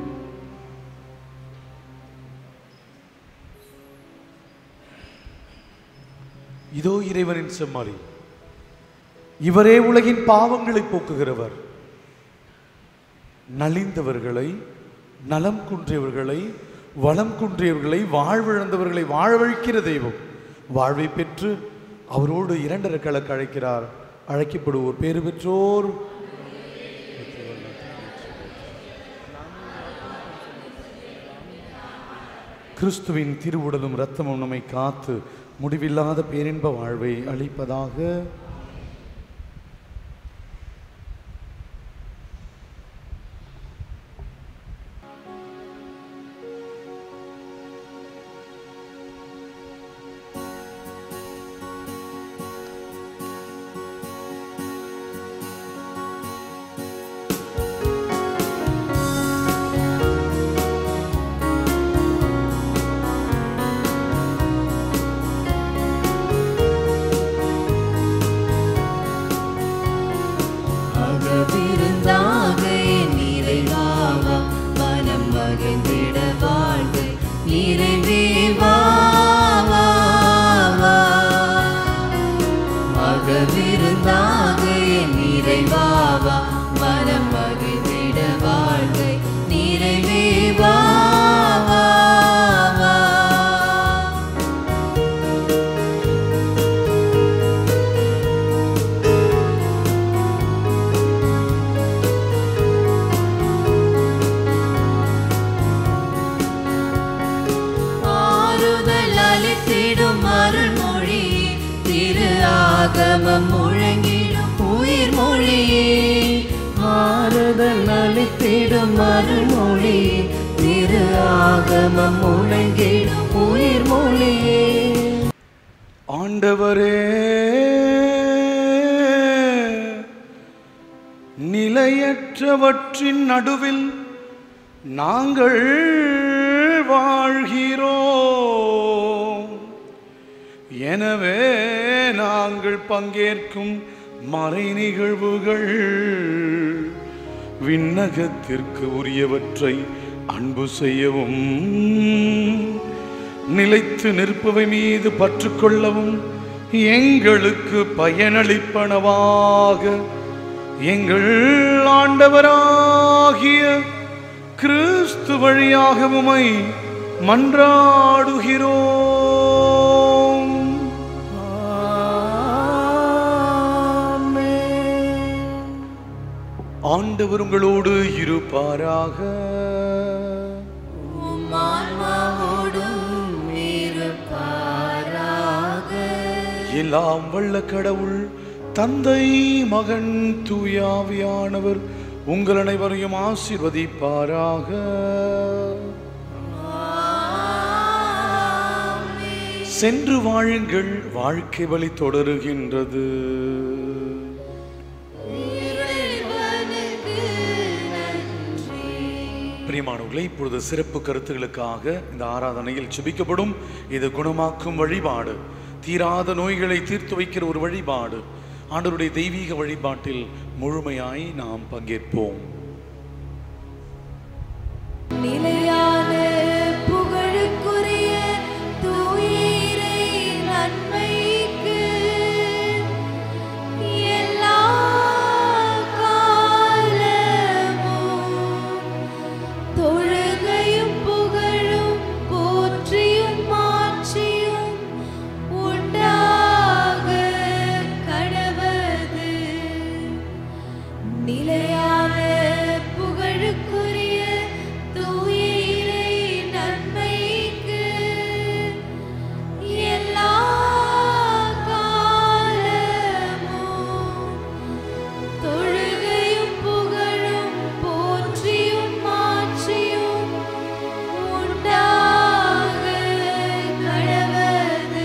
இதோ இறைவனின் செம்மறி இவரே உலகின் பாவங்களை போக்குகிறவர் நலிந்தவர்களை நலம் குன்றியவர்களை வளம் குன்றியவர்களை வாழ்விழந்தவர்களை வாழவழிக்கிற தெய்வம் வாழ்வை பெற்று அவரோடு இரண்டரை கலக்கு அழைக்கிறார் அழைக்கப்படுவோர் பேறு பெற்றோர் கிறிஸ்துவின் திருவுடலும் இரத்தமும் நம்மை காத்து முடிவில்லாத பேரின்ப வாழ்வை அளிப்பதாக நிறைவே வா வா வா மகவிருந்தாக என் நிறைவாவா மனம் மகிழ்ந்திட வாழ்கை நிறைவே வா வா வா ஆறுதல் அளித்திடும் அருள்மொழி திரு ஆகமம் முழங்கிடும் உயிர் மொழி ஆறுதல் அளித்திடும் அருள்மொழி திரு ஆகமம் முழங்கிடும் உயிர் மொழி ஆண்டவரே நிலையற்றவற்றின் நடுவில் நாங்கள் வாழ்கிறோம் எனவே நாங்கள் பங்கேற்கும் மறை நிகழ்வுகள் விண்ணகத்திற்கு உரியவற்றை அன்பு செய்யவும் நிலைத்து நிற்பவை மீது பற்றுக்கொள்ளவும் எங்களுக்கு பயனளிப்பனவாக எங்கள் ஆண்டவராகிய கிறிஸ்து வழியாக உமை மன்றாடுகிறோம் ஆண்டவர் உங்களோடு இருப்பாராக உம் ஆன்மாவோடும் இருப்பாராக எல்லாம் வல்ல கடவுள் தந்தை மகன் தூயாவியானவர் உங்கள் அனைவரையும் ஆசீர்வதிப்பாராக சென்று வாழுங்கள் வாழ்க்கை வழி தொடருகின்றது இறைவனுக்கு நன்றி பிரியமானவர்களே இப்பொழுது சிறப்பு கருத்துகளுக்காக இந்த ஆராதனையில் செபிக்கப்படும் இது குணமாக்கும் வழிபாடு தீராத நோய்களை தீர்த்து வைக்கிற ஒரு வழிபாடு ஆண்டவருடைய தெய்வீக வழிபாட்டில் முழுமையாய் நாம் பங்கேற்போம் நிலையான புகழுக்குரிய தூயிரை நன்மைக்கு எல்லா காலமும் தொழுகையும் புகழும் போற்றியும் மாற்றியும் உண்டாக கடவது நிலையான புகழுக்குரிய தூயிரை நன்மைக்கு எல்லா காலமும் தொழுகையும் புகழும் போற்றியும் மாற்றியும் உண்டாக கடவது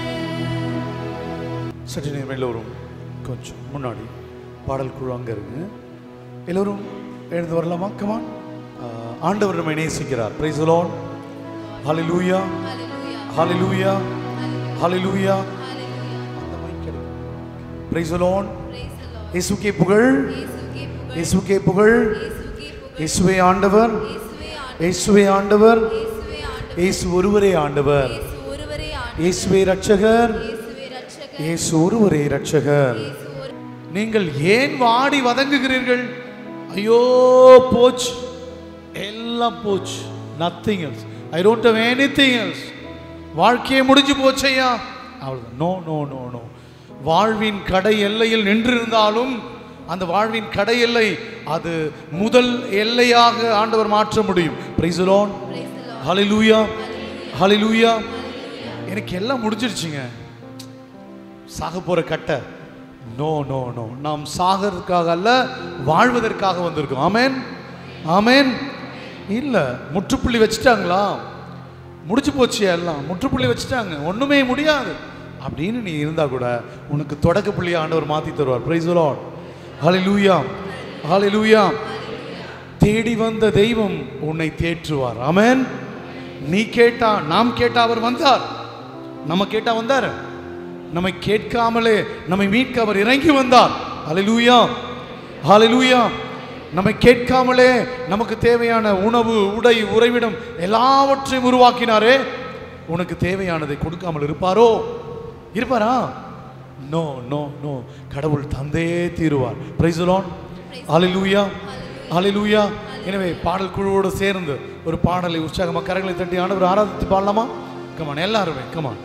சற்று நேரம் எல்லோரும் கொஞ்சம் முன்னாடி பாடல் குழு அங்கே இருக்கு எல்லோரும் எழுந்து வரலாமா கமான் ஆண்டவர் நம்மை நேசிக்கிறார் பிரைஸ் லார்ட் ஹalleluya ஹalleluya ஹalleluya அந்த மைக் கிடைக்கும் பிரைஸ் லார்ட் இயேசுக்கே புகழ் இயேசுக்கே புகழ் இயேசுவே ஆண்டவர் இயேசுவே ஆண்டவர் இயேசு ஒருவரே ஆண்டவர் ஒருவரே இயேசுவே ரட்சகர் இயேசுவே ரட்சகர் இயேசு ஒருவரே ரட்சகர் நீங்கள் ஏன் வாடி வதங்குகிறீர்கள் ஐயோ போச்சு எல்லாம் போச்சு nothing else I don't have anything else வாழ்க்கையே முடிஞ்சு போச்சையா அவ்வளவுதான் நோ நோ நோ நோ வாழ்வின் கடை எல்லையில் நின்றிருந்தாலும் அந்த வாழ்வின் கடை எல்லை அது முதல் எல்லையாக ஆண்டவர் மாற்ற முடியும் பிரைஸ் லார்ட் ஹalleluya ஹalleluya எனக்கு எல்லாம் முடிஞ்சிருச்சுங்க சாக போற கட்டை நோ நோ நோ நாம் சாகிறதுக்காக அல்ல வாழ்வதற்காக வந்திருக்கோம் ஆமென் ஆமென் இல்ல முற்றுப்புள்ளி வச்சுட்டாங்களா முடிச்சு போச்சு எல்லாம் முற்றுப்புள்ளி வச்சுட்டாங்க ஒண்ணுமே முடியாது அப்படின்னு நீ இருந்தா கூட உனக்கு தொடக்க புள்ளி ஆண்டவர் மாத்தி தருவார் பிரைஸ் லார்ட் ஹalleluya ஹalleluya தேடி வந்த தெய்வம் உன்னை தேற்றுவார் ஆமென் நீ கேட்டா நாம் கேட்டா அவர் வந்தார் நம்ம கேட்டா வந்தார் நம்மை கேட்காமலே நம்மை மீட்க அவர் இறங்கி வந்தார் ஹalleluya ஹalleluya நம்மை கேட்காமலே நமக்கு தேவையான உணவு உடை உறைவிடம் எல்லாவற்றையும் உருவாக்கினாரே உனக்கு தேவையானதை கொடுக்காமல் இருப்பாரோ இருப்பாரா நோ நோ நோ கடவுள் தந்தே தீருவார் பிரைஸ் லார்ட் ஹalleluya ஹalleluya எனவே பாடல் குழுவோடு சேர்ந்து ஒரு பாடலை உற்சாகமாக கரங்களை தட்டி ஆண்டவர் ஆராதித்து பாடலாமா கமான் எல்லாருமே கமான்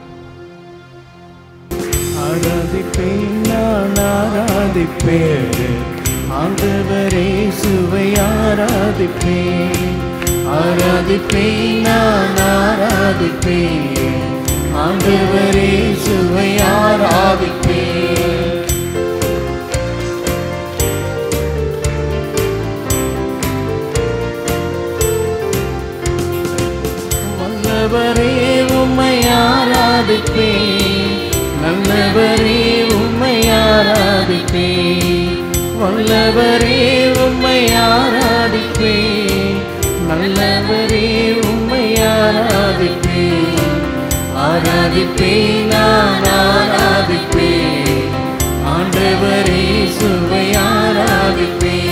ஆராதிப்பேன் நான் ஆராதிப்பேன் ஆண்டவரே சுவை ஆராதிப்பேன் ஆராதிப்பேன் நான் ஆராதிப்பேன் ஆண்டவரே சுவை ஆராதிப்பேன் வல்லவரே உம்மை ஆராதிப்பேன் நல்லவரே உம்மை ஆராதிப்பேன் வல்லவரே உம்மை ஆராதிப்பேன் நல்லவரே உம்மை ஆராதிப்பேன் ஆராதிப்பேன் நான் ஆராதிப்பேன் ஆண்டவரே சுவை ஆராதிப்பேன்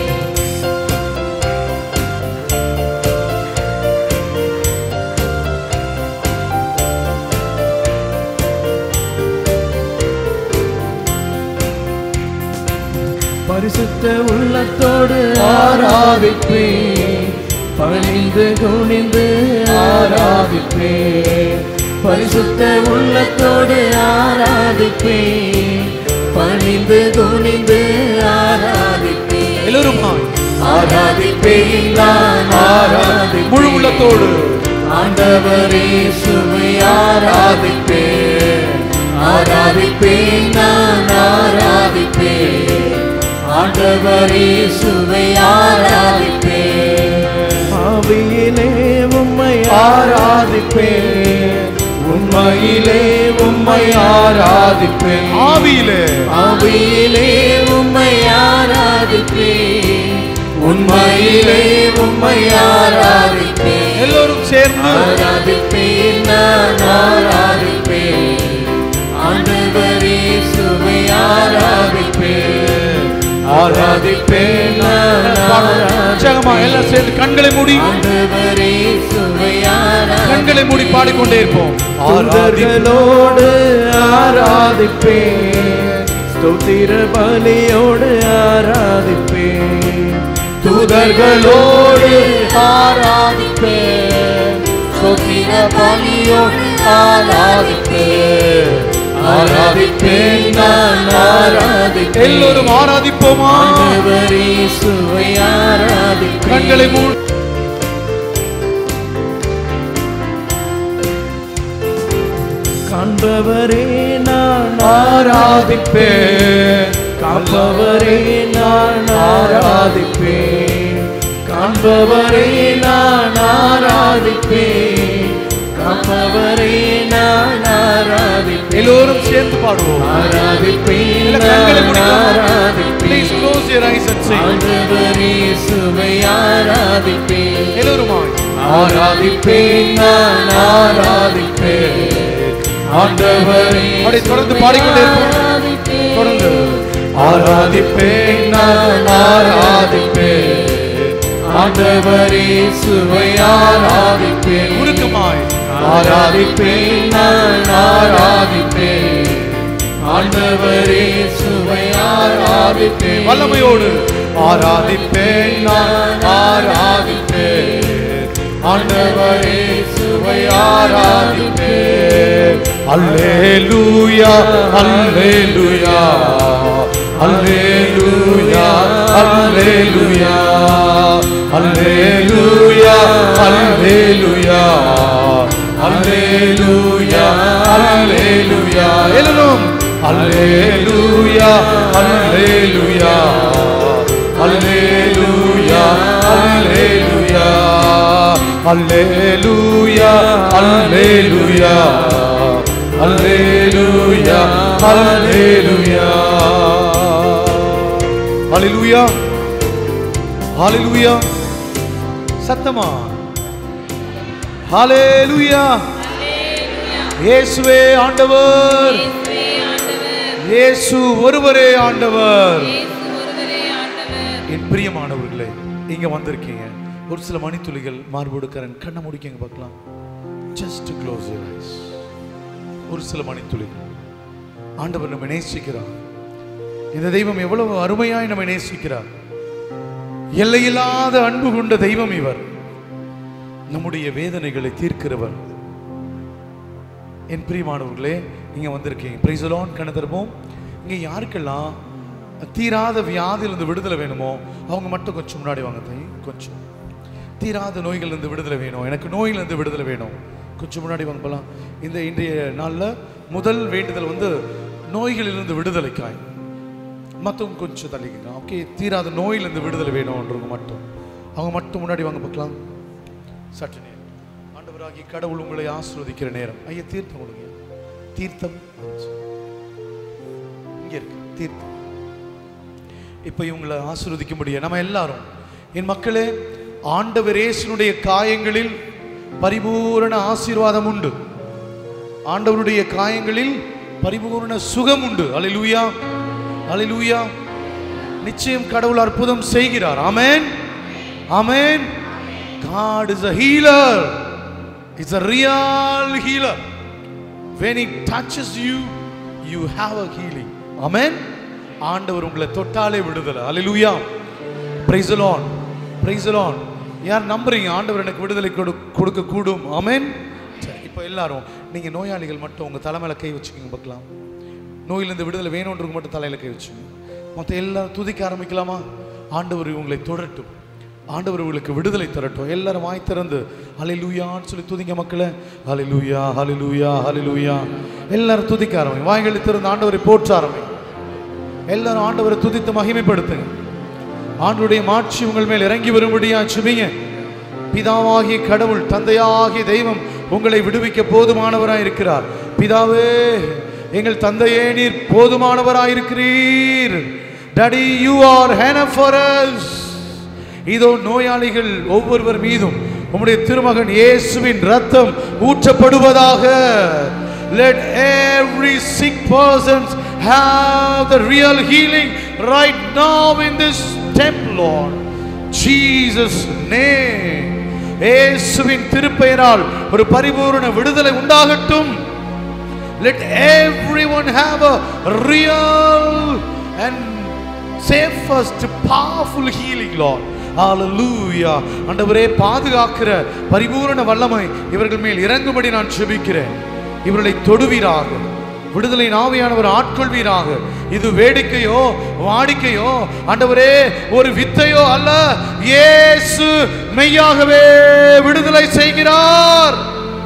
பரிசுத்த உள்ளத்தோடு ஆராதிப்பேன் பணிந்து குனிந்து ஆராதிப்பேன் பரிசுத்த உள்ளத்தோடு ஆராதிப்பேன் பணிந்து குனிந்து ஆராதிப்பேன் எல்லோருமாய் ஆராதிப்பேன் நான் ஆராதிப்பேன் முழு உள்ளத்தோடு ஆண்டவரே சுவை ஆராதிப்பேன் ஆராதிப்பேன் நான் ஆராதிப்பேன் ஆண்டவரே சுவை ஆராதிப்பேன் ஆவியிலே உம்மை ஆராதிப்பேன் உண்மையிலே உம்மை ஆராதிப்பேன் ஆவியிலே ஆவியிலே உம்மை ஆராதிப்பேன் உண்மையிலே உம்மை ஆராதிப்பேன் எல்லோரும் சேர்ந்து ஆராதிப்பேன் நான் ஆராதிப்பேன் ஆண்டவரே சுவை ஆராதிப்பேன் ஆராதிப்பேன் நான் உற்சாகமா எல்லாம் சேர்ந்து கண்களை மூடி ஆண்டவரே சுவை ஆராதிப்பேன் கண்களை மூடி பாடிக்கொண்டே இருப்போம் தூதர்களோடு ஆராதிப்பேன் ஸ்தோத்திர பலியோடு ஆராதிப்பேன் தூதர்களோடு ஆராதிப்பேன் ஸ்தோத்திர பலியோடு ஆராதிப்பேன் ஆராதிப்பேன் நான் ஆராதிப்பேன் எல்லோரும் ஆராதிப்போமா ஆண்டவரே சுவை ஆராதிப்பேன் கண்களை மூடி காண்பவரே நான் ஆராதிப்பேன் காண்பவரே நான் ஆராதிப்பேன் காண்பவரே நான் ஆராதிப்பேன் காண்பவரே நான் ஆராதிப்பேன் எல்லோரும் சேர்ந்து பாடுவோம் ஆராதிப்பேன் எல்லாம் கண்களை நான் மூடி Please ஆராதிப்பேன் close your eyes and sing. ஆண்டவரே சுவை ஆராதிப்பேன் எல்லோருமாய் ஆராதிப்பேன் நான் ஆராதிப்பேன் ஆண்டவரே அப்படி தொடர்ந்து பாடிக்கொண்டே இருப்போம் தொடர்ந்து ஆராதிப்பேன் நான் ஆராதிப்பேன் ஆண்டவரே சுவை ஆராதிப்பேன் உருக்கமாய் ஆராதிப்பேன் நான் ஆராதிப்பேன் ஆண்டவரே சுவை ஆராதிப்பேன் வல்லமையோடு ஆராதிப்பேன் நான் ஆராதிப்பேன் ஆண்டவரே சுவை ஆராதிப்பேன் அல்லேலூயா அல்லேலூயா அல்லேலூயா அல்லேலூயா அல்லேலூயா அல்லேலூயா அல்லேலூயா அல்லேலூயா எல்லோரும் அல்லேலூயா அல்லேலூயா அல்லேலூயா அல்லேலூயா அல்லேலூயா அல்லேலூயா அல்லேலூயா அல்லேலூயா ஹalleluya ஹalleluya சத்தமா ஹalleluya இயேசுவே ஆண்டவர் இயேசு ஒருவரே ஆண்டவர் என் பிரியமானவர்களே இங்க வந்திருக்கீங்க ஒரு சில மணித்துளிகள் மார்போடு கரண் கண்ணை முடிக்கங்க பார்க்கலாம் ஜஸ்ட் க்ளோஸ் யூர் ஐஸ் ஒரு சில மணித்துளிகள் ஆண்டவர் நம்ம நேசிக்கிறார் இந்த தெய்வம் எவ்வளவு அருமையாய் நம்ம நேசிக்கிறார் எல்லையில்லாத அன்பு கொண்ட தெய்வம் இவர் நம்முடைய வேதனைகளை தீர்க்கிறவர் என் பிரியமானவர்களே நீங்க வந்திருக்கீங்க பிரைசலோன் கணதர்மோம் இங்க யாருக்கெல்லாம் தீராத வியாதியிலிருந்து விடுதலை வேணுமோ அவங்க மட்டும் கொஞ்சம் முன்னாடி வாங்க தாய் கொஞ்சம் தீராத நோய்களிலிருந்து விடுதலை வேணும் எனக்கு நோயிலிருந்து விடுதலை வேணும் கொஞ்சம் முன்னாடி வாங்க போலாம் இந்த இன்றைய நாளில் முதல் வேண்டுதல் வந்து நோய்களிலிருந்து விடுதலைக்காய் மற்றவங்க கொஞ்சம் தள்ளிக்கங்க ஓகே தீராத நோயிலிருந்து விடுதலை வேணும்ன்றவங்க மட்டும் அவங்க மட்டும் முன்னாடி வாங்க பார்க்கலாம் சற்று நேரம் ஆண்டவராகி கடவுள் உங்களை ஆசீர்வதிக்கிற நேரம் ஐயா தீர்த்தம் கொடுங்க தீர்த்தம் இங்க இருக்கு தீர்த்தம் இப்போ இவங்களை ஆசீர்வதிக்க முடியும் நம்ம எல்லாரும் என் மக்களே ஆண்டவர் இயேசுனுடைய காயங்களில் பரிபூரண ஆசீர்வாதம் உண்டு ஆண்டவருடைய காயங்களில் பரிபூரண சுகம் உண்டு அலையிலூயா அலையிலூயா நிச்சயம் கடவுள் அற்புதம் செய்கிறார் ஆமென் ஆமென் God is a healer. It's a real healer. When he touches you, you have a healing. Amen. ஆண்டவர் உங்களை தொட்டாலே விடுதலை hallelujah praise Lord praise Lord யார் நம்புறீங்க ஆண்டவர் எனக்கு விடுதலை கொடு கொடுக்க கூடும் ஆமென் சரி இப்போ எல்லாரும் நீங்க நோயாளிகள் மட்டும் உங்க தலைமையில கை வச்சுக்கோங்க பார்க்கலாம் நோயிலிருந்து விடுதலை வேணுன்றவங்க மட்டும் தலையில கை வச்சுங்க மொத்தம் எல்லாரும் துதிக்க ஆரம்பிக்கலாமா ஆண்டவர் உங்களை தொடரட்டும் ஆண்டவர் உங்களுக்கு விடுதலை தரட்டும் எல்லாரும் வாய் திறந்து ஹalleluyaன்னு சொல்லி துதிங்க மக்களே ஹalleluya ஹalleluya ஹalleluya எல்லாரும் துதிக்க ஆரம்பிங்க வாய்களை திறந்து ஆண்டவரை போற்ற ஆரம்பிங்க எல்லாரும் ஆண்டவரை துதித்து மகிமைப்படுத்துங்க ஆண்டவருடைய மாட்சி உங்கள் மேல் இறங்கி வரும்படியா சுபிங்க பிதாவாகிய கடவுள் தந்தையாகிய தெய்வம் உங்களை விடுவிக்க போதுமானவராய் இருக்கிறார் பிதாவே எங்கள் தந்தையே நீர் போதுமானவராய் இருக்கிறீர் daddy you are enough for us இதோ நோயாளிகள் ஒவ்வொருவர் மீதும் உம்முடைய திருமகன் இயேசுவின் ரத்தம் ஊற்றப்படுவதாக let every sick person have the real healing right now in this temple lord jesus name இயேசுவின் திருப்பெயரால் ஒரு பரிபூரண விடுதலை உண்டாகட்டும் let everyone have a real and safest powerful healing lord hallelujah ஆண்டவரே பாதுகாக்கிற பரிபூரண வல்லமை இவர்கள் மேல் இறங்கும்படி நான் ஜெபிக்கிறேன் இவர்களை தொடுவீராக விடுதலை நாவியானவர் ஆட்கொள்வீராக இது வேடிக்கையோ வாடிக்கையோ ஆண்டவரே ஒரு வித்தையோ அல்ல இயேசு மெய்யாகவே விடுதலை செய்கிறார்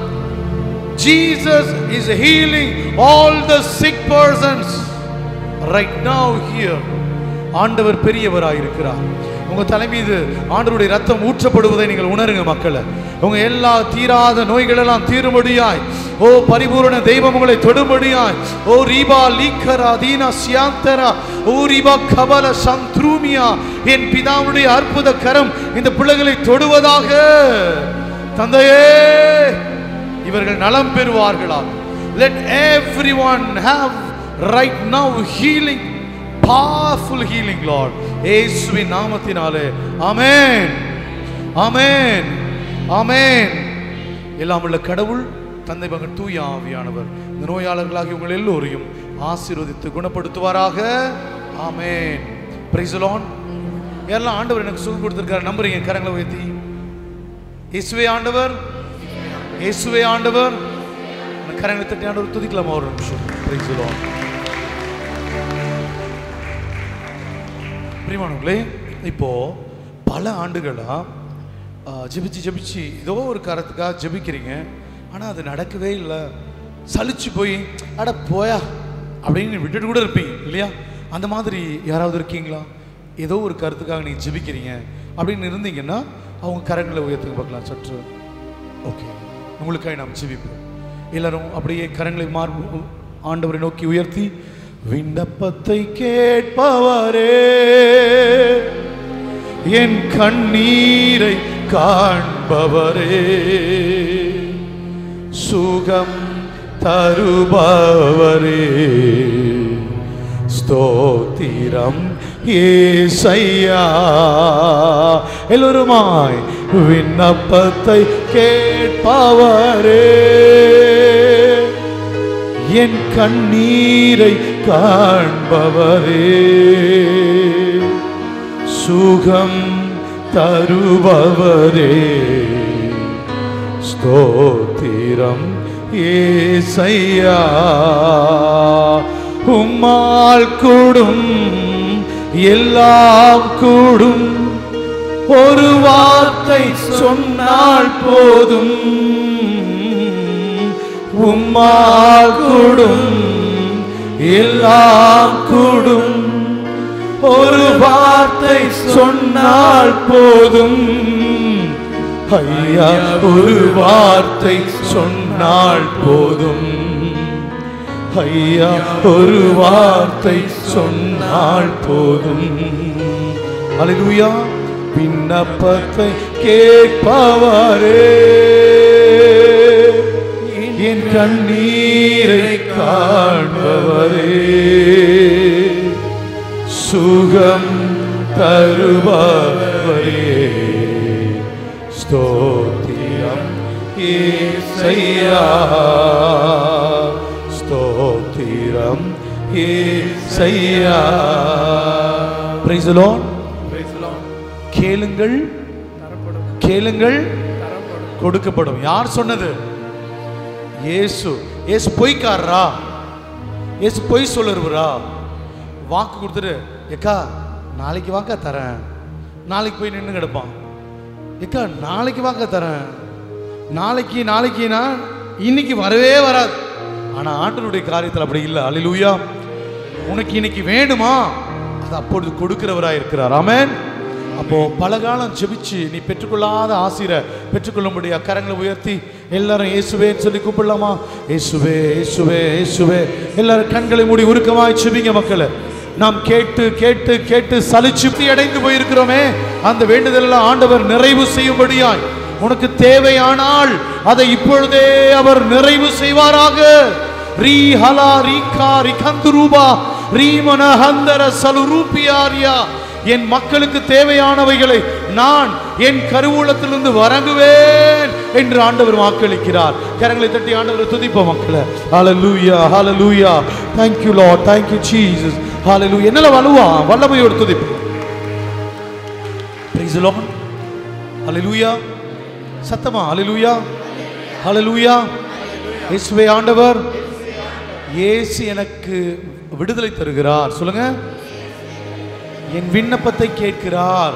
Jesus is healing all the sick persons right now here. ஆண்டவர் பெரியவராய் இருக்கிறார் உங்க தலை மீது ஆண்டவருடைய ரத்தம் ஊற்றப்படுவதை நீங்கள் உணருங்க மக்களை உங்க எல்லா தீராத நோய்கள் எல்லாம் தீரும்படியாய் ஓ பரிபூரண தெய்வம் உங்களை தொடும்படியாய் ஓ ரீபா லீக்கரா தீனா சியாந்தரா ஓ ரீபா கபல சந்த்ரூமியா என் பிதாவுடைய அற்புத கரம் இந்த பிள்ளைகளை தொடுவதாக தந்தையே இவர்கள் நலம் பெறுவார்களா let everyone have right now healing powerful healing lord இயேசுவின் நாமத்தினாலே ஆமென் ஆமென் ஆமென் எல்லாம் உள்ள கடவுள் தந்தை மகன் தூய ஆவியானவர் இந்த நோயாளர்களாகிய உங்கள் எல்லோரையும் ஆசீர்வதித்து குணப்படுத்துவாராக ஆமென் பிரைஸ் லார்ட் யாரெல்லாம் ஆண்டவர் எனக்கு சுகம் கொடுத்திருக்காரு நம்புறீங்க கரங்களை உயர்த்தி இயேசுவே ஆண்டவர் இயேசுவே ஆண்டவர் அந்த கரங்களை தட்டி ஆண்டவர் துதிக்கலாமா ஒரு நிமிஷம் Praise the Lord. பிரியமானவர்களே இப்போ பல ஆண்டுகளா ஆ, ஜெபிச்சு ஜெபிச்சு ஏதோ ஒரு காரத்துக்காக ஜெபிக்கிறீங்க ஆனா அது நடக்கவே இல்லை சலிச்சு போய் அட போயா அப்படின்னு விட்டுட்டு கூட இருப்பீங்க இல்லையா அந்த மாதிரி யாராவது இருக்கீங்களா ஏதோ ஒரு கருத்துக்காக நீங்க ஜெபிக்கிறீங்க அப்படின்னு இருந்தீங்கன்னா அவங்க கரங்களை உயர்த்துங்க பார்க்கலாம் சற்று ஓகே உங்களுக்காக நாம் ஜெபிப்போம் எல்லாரும் அப்படியே கரங்களை மார்பு ஆண்டவரை நோக்கி உயர்த்தி விண்ணப்பத்தை கேட்பவரே என் கண்ணீரை காண்பவரே சுகம் தருபவரே ஸ்தோத்திரம் ஏசையா எல்லோருமாய் விண்ணப்பத்தை கேட்பவரே என் கண்ணீரை காண்பவரே சுகம் தருபவரே ஸ்தோத்திரம் ஏசையா உம்மால் கூடும் எல்லாம் கூடும் ஒரு வார்த்தை சொன்னால் போதும் உம்மால் கூடும் எல்லாம் கூடும் ஒரு வார்த்தை சொன்னால் போதும் ஐயா ஒரு வார்த்தை சொன்னால் போதும் ஐயா ஒரு வார்த்தை சொன்னால் போதும் அல்லேலூயா விண்ணப்பத்தை கேட்பவரே என் கண்ணீரை காண்பவரே சுகம் தருபவரே ஸ்தோத்திரம் ஏசையா ஸ்தோத்திரம் ஏசையா பிரைஸ் தி லார்ட் கேளுங்கள் கேளுங்கள் கொடுக்கப்படும் யார் சொன்னது இயேசு இயேசு பொய்க்காரரா இயேசு பொய் சொல்லுறவரா வாக்கு கொடுத்துட்டு ஏக்கா நாளைக்கு வாக்கா தரேன் நாளைக்கு போய் நின்று கிடப்பான் ஏக்கா நாளைக்கு வாக்கா தரேன் நாளைக்கு நாளைக்குனா இன்னைக்கு வரவே வராது ஆனா ஆண்டவருடைய காரியத்தில் அப்படி இல்லை அல்லேலூயா உனக்கு இன்னைக்கு வேணுமா அது அப்பொழுது கொடுக்கிறவராய் இருக்கிறார் ஆமென் அப்போ பல காலம் ஜெபிச்சு நீ பெற்றுக்கொள்ளாத ஆசிர பெற்றுக்கொள்ளும்படி கரங்களை உயர்த்தி எல்லாரும் இயேசுவேன்னு சொல்லி கூப்பிடலாமா இயேசுவே இயேசுவே இயேசுவே எல்லாரும் கண்களை மூடி உருக்கமாய் செபிங்க மக்களை நாம் கேட்டு கேட்டு கேட்டு சலிச்சுப்தி அடைந்து போயிருக்கிறோமே அந்த வேண்டுதலெல்லாம் ஆண்டவர் நிறைவு செய்யும்படியாய் உனக்கு தேவையானால் அதை இப்பொழுதே அவர் நிறைவு செய்வாராக ரீ ஹலா ரீகா ரிகந்துரூபா ரீமன ஹந்தர சலுரூபியாரியா என் மக்களுக்கு தேவையானவைகளை நான் என் கருவூலத்திலிருந்து வரங்குவேன் என்று ஆண்டவர் வாக்களிக்கிறார் கரங்களை தட்டி ஆண்டவர் துதிப்போம் மக்களை ஹalleluya ஹalleluya thank you lord thank you jesus hallelujah என்னல வலுவா வல்லமையோடு துதிப்போம் praise the lord hallelujah சத்தமா hallelujah hallelujah இயேசுவே ஆண்டவர் இயேசு எனக்கு விடுதலை தருகிறார் சொல்லுங்க என் விண்ணப்பத்தை கேட்கிறார்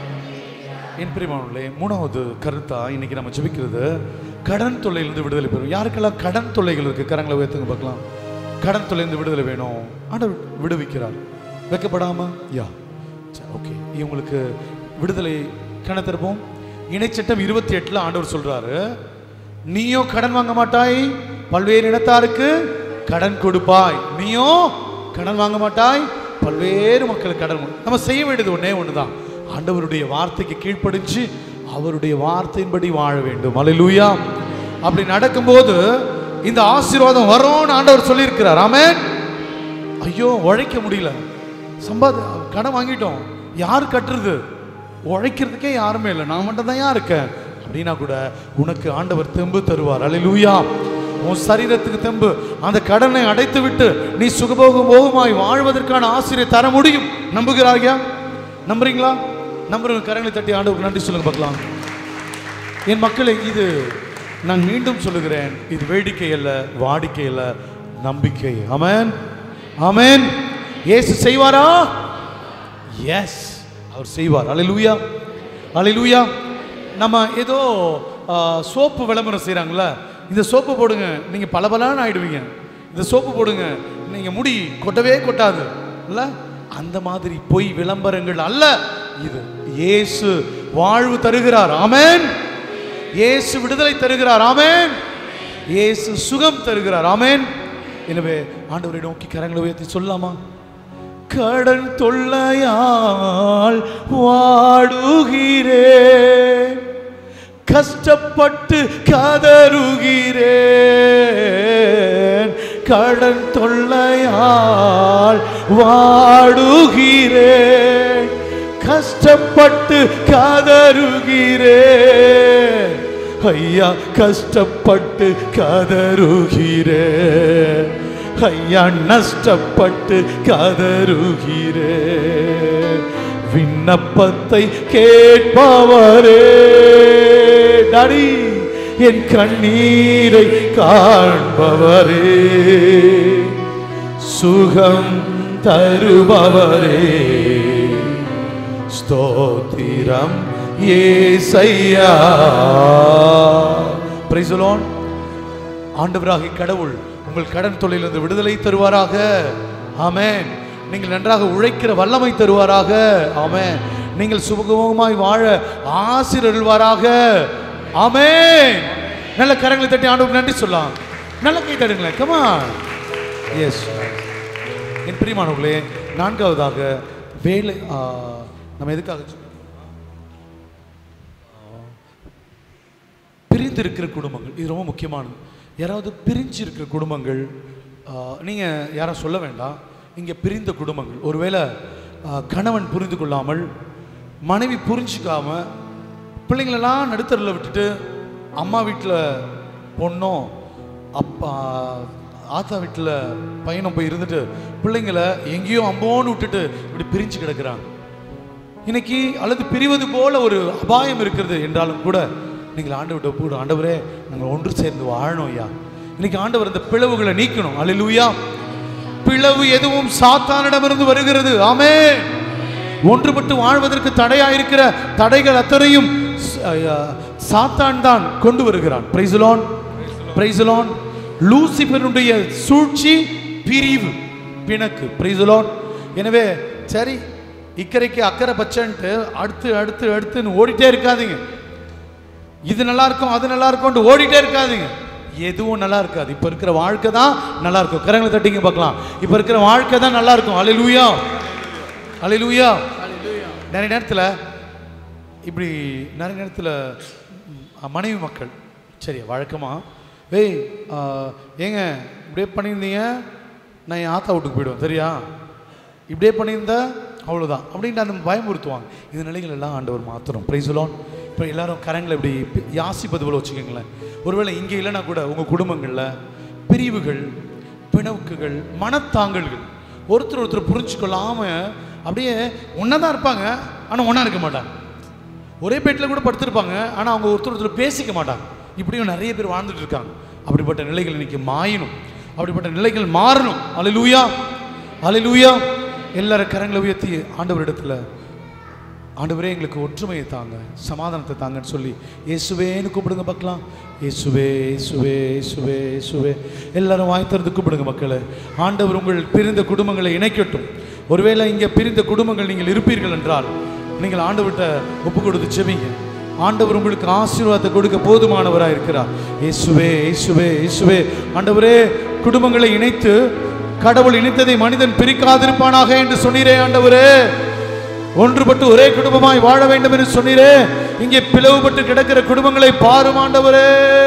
என் பிரியமானவர்களே மூணாவது கருத்தா இன்னைக்கு நம்ம ஜெபிக்கிறது கடன் தொல்லையிலிருந்து விடுதலை பெறும் யாருக்கெல்லாம் கடன் தொல்லைகள் இருக்கு கரங்களை உயர்த்துங்க பார்க்கலாம் கடன் தொல்லையிலிருந்து விடுதலை வேணும் ஆண்டவர் விடுவிக்கிறார் வைக்கப்படாம யா ஓகே இவங்களுக்கு விடுதலை கணத்திருப்போம் இணைச்சட்டம் இருபத்தி எட்டுல ஆண்டவர் சொல்றாரு நீயோ கடன் வாங்க மாட்டாய் பல்வேறு இனத்தாருக்கு கடன் கொடுப்பாய் நீயோ கடன் வாங்க மாட்டாய் பல்வேறு மக்களுக்கு கடன் கொடு- நம்ம செய்ய வேண்டியது ஒண்ணே ஒண்ணுதான் ஆண்டவருடைய வார்த்தைக்கு கீழ்ப்படிஞ்சு அவருடைய வார்த்தையின்படி வாழ வேண்டும் அல்லேலூயா அப்படி நடக்கும்போது இந்த ஆசீர்வாதம் வரும்னு ஆண்டவர் சொல்லியிருக்கிறார் ஆமென் ஐயோ உழைக்க முடியல சம்பாதி கடன் வாங்கிட்டோம் யார் கட்டுறது உழைக்கிறதுக்கே யாருமே இல்லை நான் மட்டும் தான் யார் இருக்கேன் அப்படின்னா கூட உனக்கு ஆண்டவர் தெம்பு தருவார் அல்லேலூயா உன் சரீரத்துக்கு தெம்பு அந்த கடனை அடைத்து விட்டு நீ சுகபோகம் போகமாய் வாழ்வதற்கான ஆசிரியர் தர முடியும் நம்புகிறாயா நம்புறீங்களா நம்புறவங்க கரங்களை தட்டி ஆண்டவருக்கு நன்றி சொல்லுங்க பார்க்கலாம் என் மக்களே இது நான் மீண்டும் சொல்லுகிறேன் இது வேடிக்கை அல்ல வாடிக்கை அல்ல நம்பிக்கை ஆமென் ஆமென் இயேசு செய்வாரா எஸ் அவர் செய்வார் அல்லேலூயா அல்லேலூயா நம்ம ஏதோ சோப்பு விளம்பரம் செய்கிறாங்களே இந்த சோப்பு போடுங்க நீங்கள் பளபளன்னு ஆயிடுவீங்க இந்த சோப்பு போடுங்க நீங்கள் முடி கொட்டவே கொட்டாது இல்ல அந்த மாதிரி பொய் விளம்பரங்கள் அல்ல இது இயேசு வாழ்வு தருகிறார் ஆமென் இயேசு விடுதலை தருகிறார் ஆமென் இயேசு சுகம் தருகிறார் ஆமென் எனவே ஆண்டவரை நோக்கி கரங்களை உயர்த்தி சொல்லலாமா கடன் தொல்லையால் வாடுகிறேன் கஷ்டப்பட்டு கதறுகிறேன் கடன் தொல்லையால் வாடுகிறேன் கஷ்டப்பட்டு கதறுகிறே ஐயா கஷ்டப்பட்டு கதறுகிறே ஐயா நஷ்டப்பட்டு கதறுகிறே விண்ணப்பத்தை கேட்பவரே டாடி என் கண்ணீரை காண்பவரே சுகம் தருபவரே ஸ்தோத்திரம் ஏசையா பிரைஸ் லார்ட் ஆண்டவராகிய கடவுள் உங்கள் கடன் தொழிலிருந்து விடுதலை தருவாராக ஆமென் நீங்கள் நன்றாக உழைக்கிற வல்லமை தருவாராக ஆமென் நீங்கள் சுமூகமாய் வாழ ஆசீர்வதிவாராக ஆமென் நல்ல கரங்களை தட்டி ஆண்டவருக்கு நன்றி சொல்லலாம் நல்ல கை தடுங்களேன் கமா எஸ் என் பிரியமானவர்களே நான்காவதாக வேலை ஆ, நம்ம எதுக்காக சொல்றோம்? பிரிந்து இருக்கிற குடும்பங்கள் இது ரொம்ப முக்கியமானது யாராவது பிரிஞ்சு இருக்கிற குடும்பங்கள் நீங்கள் யாரும் சொல்ல வேண்டாம் இங்கே பிரிந்த குடும்பங்கள் ஒருவேளை ஆ, கணவன் புரிந்து கொள்ளாமல் மனைவி புரிஞ்சுக்காம பிள்ளைங்களெல்லாம் நடுத்தரில் விட்டுட்டு அம்மா வீட்டில் பொண்ணும் அப்பா ஆத்தா வீட்டில் பையனும் போய் இருந்துட்டு பிள்ளைங்களை எங்கேயோ அம்போன்னு விட்டுட்டு இப்படி பிரிஞ்சு கிடக்குறாங்க இன்னைக்கு அல்லது பிரிவது போல ஒரு அபாயம் இருக்கிறது என்றாலும் கூட நீங்கள் ஆண்டவர்கிட்ட கூட ஆண்டவரே நாங்கள் ஒன்று சேர்ந்து வாழணும் ஐயா இன்னைக்கு ஆண்டவர் இந்த பிளவுகளை நீக்கணும் அல்லேலூயா பிளவு எதுவும் சாத்தானிடமிருந்து வருகிறது ஆமே ஒன்றுபட்டு வாழ்வதற்கு தடையாயிருக்கிற தடைகள் அத்தனையும் ச- அஹ், சாத்தான் தான் கொண்டு வருகிறான் பிரைசலான் பிரைசலான் லூசிபருடைய சூழ்ச்சி பிரிவு பிணக்கு பிரைசலான் எனவே சரி இக்கரைக்கு அக்கறை பச்சைன்ட்டு அடுத்து அடுத்து அடுத்துன்னு ஓடிட்டே இருக்காதீங்க இது நல்லா இருக்கும் அது நல்லா இருக்கும்னு ஓடிட்டே இருக்காதீங்க எதுவும் நல்லா இருக்காது இப்போ இருக்கிற வாழ்க்கை தான் நல்லா இருக்கும் கரங்களை தட்டிங்க பார்க்கலாம் இப்போ இருக்கிற வாழ்க்கை தான் நல்லா இருக்கும் அலையிலூயா அலையிலூயா நிறைய நேரத்தில் இப்படி நிறைய நேரத்தில் மனைவி மக்கள் சரி வழக்கமாக ஏய் ஆ, ஏங்க இப்படியே பண்ணியிருந்தீங்க நான் என் ஆத்தா வீட்டுக்கு போயிடுவேன் சரியா இப்படியே பண்ணியிருந்தா அவ்வளோதான் அப்படின்ட்டு அந்த பயமுறுத்துவாங்க இந்த நிலைகள் எல்லாம் ஆண்டவர் மாத்திரம் பிரைசுலோன் இப்போ எல்லாரும் கரங்களை இப்படி பி- யாசிப்பது போல வச்சுக்கோங்களேன் ஒருவேளை இங்கே இல்லைன்னா கூட உங்கள் குடும்பங்களில் பிரிவுகள் பிணவுக்குகள் மனத்தாங்கல்கள் ஒருத்தர் ஒருத்தர் புரிஞ்சுக்கொள்ளாம அப்படியே ஒன்றா தான் இருப்பாங்க ஆனால் ஒன்றா இருக்க மாட்டாங்க ஒரே பெட்டில் கூட படுத்திருப்பாங்க ஆனால் அவங்க ஒருத்தர் ஒருத்தர் பேசிக்க மாட்டாங்க இப்படியும் நிறைய பேர் வாழ்ந்துட்டு இருக்காங்க அப்படிப்பட்ட நிலைகள் இன்னைக்கு மாயணும் அப்படிப்பட்ட நிலைகள் மாறணும் அலையிலூயா அலையிலூயா எல்லாரும் கரங்களை உயர்த்தி ஆண்டவரிடத்துல ஆண்டவரே எங்களுக்கு ஒற்றுமையை தாங்க சமாதானத்தை தாங்கன்னு சொல்லி இயேசுவேன்னு கூப்பிடுங்க பார்க்கலாம் இயேசுவே இயேசுவே இயேசுவே இயேசுவே எல்லாரும் வாய் திறந்து கூப்பிடுங்க மக்களே ஆண்டவர் உங்கள் பிரிந்த குடும்பங்களை இணைக்கட்டும் ஒருவேளை இங்கே பிரிந்த குடும்பங்கள் நீங்கள் இருப்பீர்கள் என்றால் நீங்கள் ஆண்டவர்கிட்ட ஒப்பு கொடுத்து செவிங்க ஆண்டவர் உங்களுக்கு ஆசீர்வாதத்தை கொடுக்க போதுமானவராக இருக்கிறார் இயேசுவே இயேசுவே இயேசுவே ஆண்டவரே குடும்பங்களை இணைத்து கடவுள் இணைத்ததை மனிதன் பிரிக்காதிருப்பானாக என்று சொன்னீரே ஆண்டவரே ஒன்றுபட்டு ஒரே குடும்பமாய் வாழ வேண்டும் என்று சொன்னீரே இங்கே பிளவுபட்டு கிடக்கிற குடும்பங்களை பாரும் ஆண்டவரே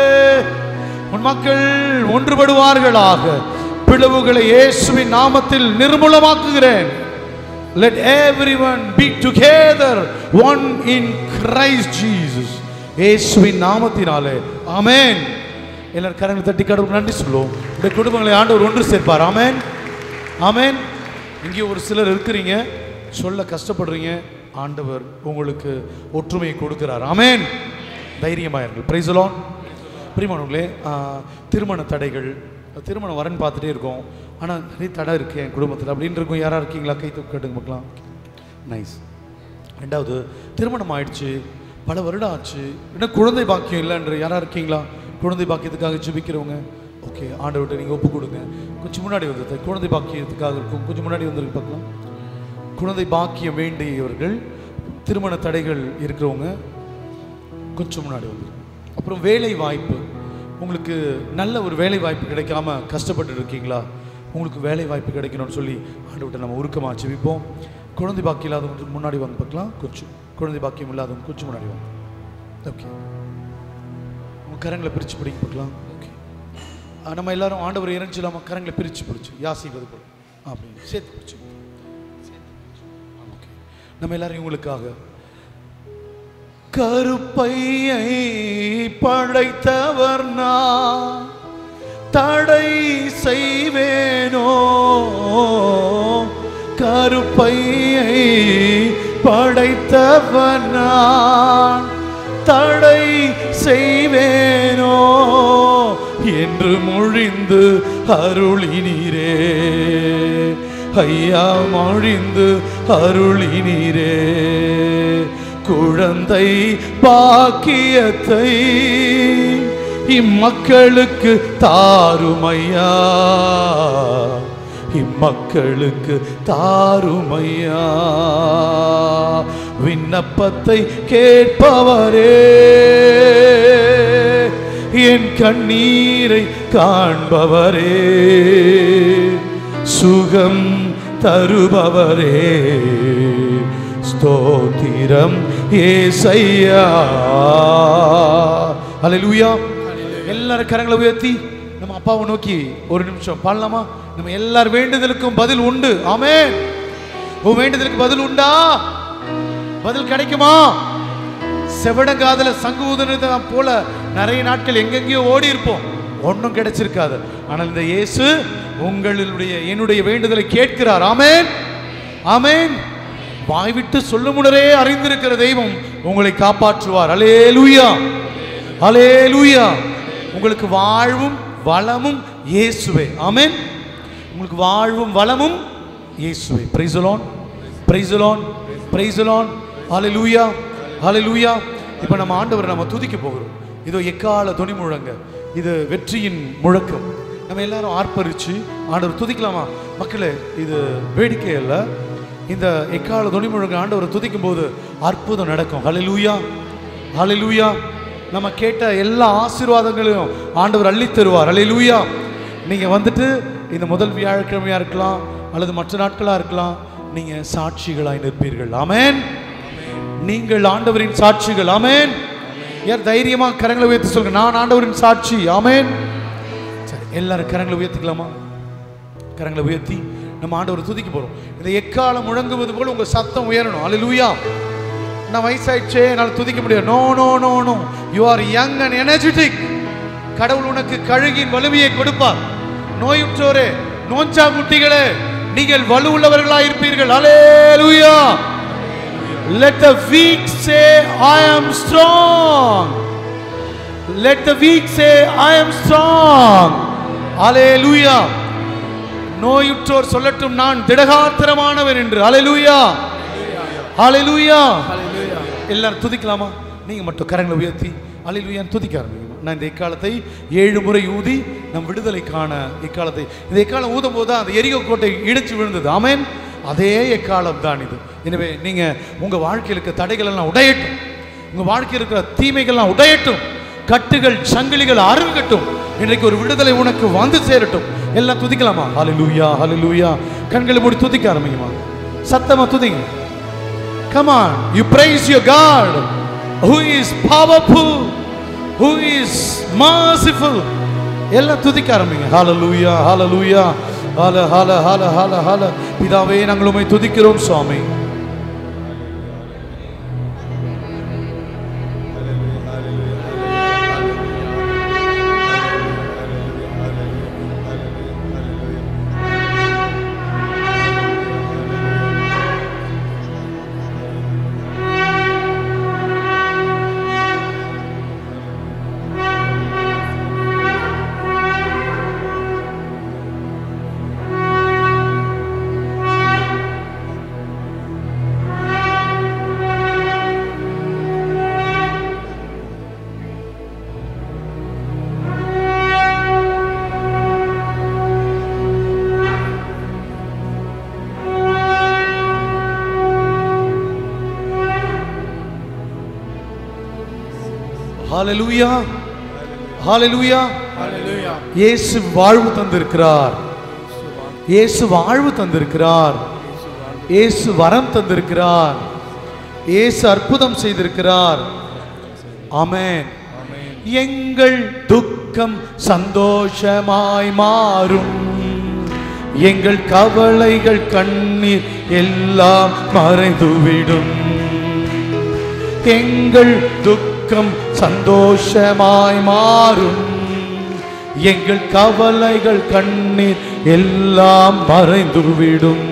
உன் மக்கள் ஒன்றுபடுவார்களாக பிளவுகளை இயேசுவின் நாமத்தில் நிர்மூலமாக்குகிறேன் let everyone be together one in Christ Jesus இயேசுவின் நாமத்தினாலே ஆமென் எல்லாரும் கரங்களை தட்டி கடவுளுக்கு நன்றி சொல்லுவோம் இந்த குடும்பங்களை ஆண்டவர் ஒன்று சேர்ப்பார் ஆமென் ஆமென் இங்கே ஒரு சிலர் இருக்கிறீங்க சொல்ல கஷ்டப்படுறீங்க ஆண்டவர் உங்களுக்கு ஒற்றுமையை கொடுக்கிறார் ஆமென் தைரியமாயிருங்கள் பிரைசலோன் பிரிமானவங்களே திருமண தடைகள் திருமண வரன் பார்த்துட்டே இருக்கோம் ஆனால் நிறைய தடை இருக்கு என் குடும்பத்தில் அப்படின்னு இருக்கும் யாரா இருக்கீங்களா கை தூக்கி கட்டுங்க பார்க்கலாம் நைஸ் ரெண்டாவது திருமணம் ஆயிடுச்சு பல வருடம் ஆச்சு இன்னும் குழந்தை பாக்கியம் இல்லைன்ற யாரா இருக்கீங்களா குழந்தை பாக்கியத்துக்காக ஜெபிக்கிறவங்க ஓகே ஆண்டவர்கிட்ட நீங்கள் ஒப்பு கொடுங்க கொஞ்சம் முன்னாடி வந்தது குழந்தை பாக்கியத்துக்காக இருக்கும் கொஞ்சம் முன்னாடி வந்திருக்கு பார்க்கலாம் குழந்தை பாக்கியம் வேண்டியவர்கள் திருமண தடைகள் இருக்கிறவங்க கொஞ்சம் முன்னாடி வந்து அப்புறம் வேலை வாய்ப்பு உங்களுக்கு நல்ல ஒரு வேலை வாய்ப்பு கிடைக்காம கஷ்டப்பட்டு இருக்கீங்களா உங்களுக்கு வேலை வாய்ப்பு கிடைக்கணும்னு சொல்லி ஆண்டவர்கிட்ட நம்ம உருக்கமாக ஜெபிப்போம் குழந்தை பாக்கியம் இல்லாதவங்க முன்னாடி வந்து பார்க்கலாம் கொஞ்சம் குழந்தை பாக்கியம் இல்லாதவங்க கொஞ்சம் முன்னாடி வாங்க ஓகே உங்கள் கரங்களை பிரித்து பிடிங்க பார்க்கலாம் ஓகே நம்ம எல்லாரும் ஆண்டவர் இறைஞ்சி இல்லாமல் கரங்களை பிரித்து பிடிச்சி யாசிக்கிறது போல அப்படின்னு சேர்த்து பிடிச்சி ஓகே நம்ம எல்லாரும் இவங்களுக்காக கருப்பையை படைத்தவர் நான் தடை செய்வேனோ கருப்பையை படைத்தவர் நான் தடை செய்வேனோ என்று மொழிந்து அருளினீரே ஐயா மொழிந்து அருளினீரே குழந்தை பாக்கியத்தை இம்மக்களுக்கு தாருமையா இம்மக்களுக்கு தாருமையா விண்ணப்பத்தை கேட்பவரே என் கண்ணீரை காண்பவரே சுகம் தருபவரே ஸ்தோத்திரம் ஏசையா அல்லேலூயா எல்லாரும் கரங்களை உயர்த்தி நம்ம அப்பாவை நோக்கி ஒரு நிமிஷம் பாடலாமா நம்ம எல்லார் வேண்டுதலுக்கும் பதில் உண்டு ஆமென் உன் வேண்டுதலுக்கு பதில் உண்டா பதில் கிடைக்குமா செவடங்காதல சங்கு ஊதுனது போல நிறைய நாட்கள் எங்கெங்கேயோ ஓடி இருப்போம் ஒன்றும் கிடைச்சிருக்காது ஆனால் இந்த இயேசு உங்களுடைய என்னுடைய வேண்டுதலை கேட்கிறார் ஆமென் ஆமென் வாய் விட்டு சொல்லும் முன்னரே அறிந்திருக்கிற தெய்வம் உங்களை காப்பாற்றுவார் அலேலூயா அலேலூயா உங்களுக்கு வாழ்வும் வளமும் இயேசுவே ஆமென் உங்களுக்கு வாழ்வும் வளமும் இயேசுவே பிரைசலோன் பிரைசலோன் பிரைசலோன் ஹalleluya ஹalleluya இப்போ நம்ம ஆண்டவரை நம்ம துதிக்க போகிறோம் இதோ எக்கால துணி முழங்க இது வெற்றியின் முழக்கம் நம்ம எல்லாரும் ஆர்ப்பரிச்சு ஆண்டவர் துதிக்கலாமா மக்களே இது வேடிக்கை அல்ல இந்த எக்கால துணி முழங்க ஆண்டவரை துதிக்கும் போது அற்புதம் நடக்கும் ஹalleluya ஹalleluya நம்ம கேட்ட எல்லா ஆசீர்வாதங்களையும் ஆண்டவர் அள்ளித் தருவார் ஹalleluya நீங்க வந்துட்டு இந்த முதல் வியாழக்கிழமையா இருக்கலாம் அல்லது மற்ற நாட்களா இருக்கலாம் நீங்க சாட்சிகளாய் நிற்பீர்கள் ஆமென் நீங்கள் ஆண்டவரின் சாட்சிகள் ஆமென் யார் தைரியமா கரங்களை உயர்த்தி சொல்லுங்க நான் ஆண்டவரின் சாட்சி ஆமென் சரி எல்லாரும் கரங்களை உயர்த்திக்கலாமா கரங்களை உயர்த்தி நம்ம ஆண்டவரை துதிக்க போறோம் இந்த எக்காலம் முழங்குவது போல உங்க சத்தம் உயரணும் அல்லேலூயா நான் வயசாயிடுச்சே என்னால் துதிக்க முடியாது no no no no you are young and energetic கடவுள் உனக்கு கழுகின் வலுமையை கொடுப்பார் நோயுற்றோரே நோஞ்சா குட்டிகளே நீங்கள் வலுவுள்ளவர்களாக இருப்பீர்கள் அல்லேலூயா let the weak say i am strong let the weak say i am strong hallelujah நோயுற்றோர் சொல்லட்டும் நான் திடகாத்திரமானவன் என்று ஹalleluya ஹalleluya எல்லாரும் துதிக்கலாமா நீங்க மட்டும் கரங்களை உயர்த்தி ஹalleluya துதிக்க ஆரம்பிங்க நான் இந்த இக்காலத்தை ஏழு முறை ஊதி நம் விடுதலைக்கான இக்காலத்தை இந்த இக்காலம் ஊதும் போது தான் அந்த எரிகோ கோட்டை இடிச்சு விழுந்தது ஆமென் அதே எக்காலம் தான் இது எனவே நீங்க உங்க வாழ்க்கையில் இருக்க தடைகள் எல்லாம் உடையட்டும் உங்க வாழ்க்கையில் இருக்கிற தீமைகள்லாம் உடையட்டும் கட்டுகள் சங்கிலிகள் அருங்கட்டும் இன்றைக்கு ஒரு விடுதலை உனக்கு வந்து சேரட்டும் எல்லாம் துதிக்கலாமா ஹalleluya ஹalleluya கண்களை மூடி துதிக்க ஆரம்பிங்கம்மா சத்தமா துதிங்க Come on, you praise your God who is powerful, who is merciful. எல்லாம் துதிக்க ஆரம்பிங்க ஹalleluya ஹalleluya ஹால ஹால ஹால ஹால ஹால பிதாவே நாங்கள் உம்மை துதிக்கிறோம் சுவாமி ஹalleluya ஹalleluya இயேசு வாழ்வு தந்திருக்கிறார் இயேசு வாழ்வு தந்திருக்கிறார் இயேசு வரம் தந்திருக்கிறார் இயேசு அற்புதம் செய்திருக்கிறார் ஆமென் எங்கள் துக்கம் சந்தோஷமாய் மாறும் எங்கள் கவலைகள் கண்ணீர் எல்லாம் மறைந்துவிடும் எங்கள் துக்கம் சந்தோஷமாய் மாறும் எங்கள் கவலைகள் கண்ணீர் எல்லாம் மறைந்துவிடும்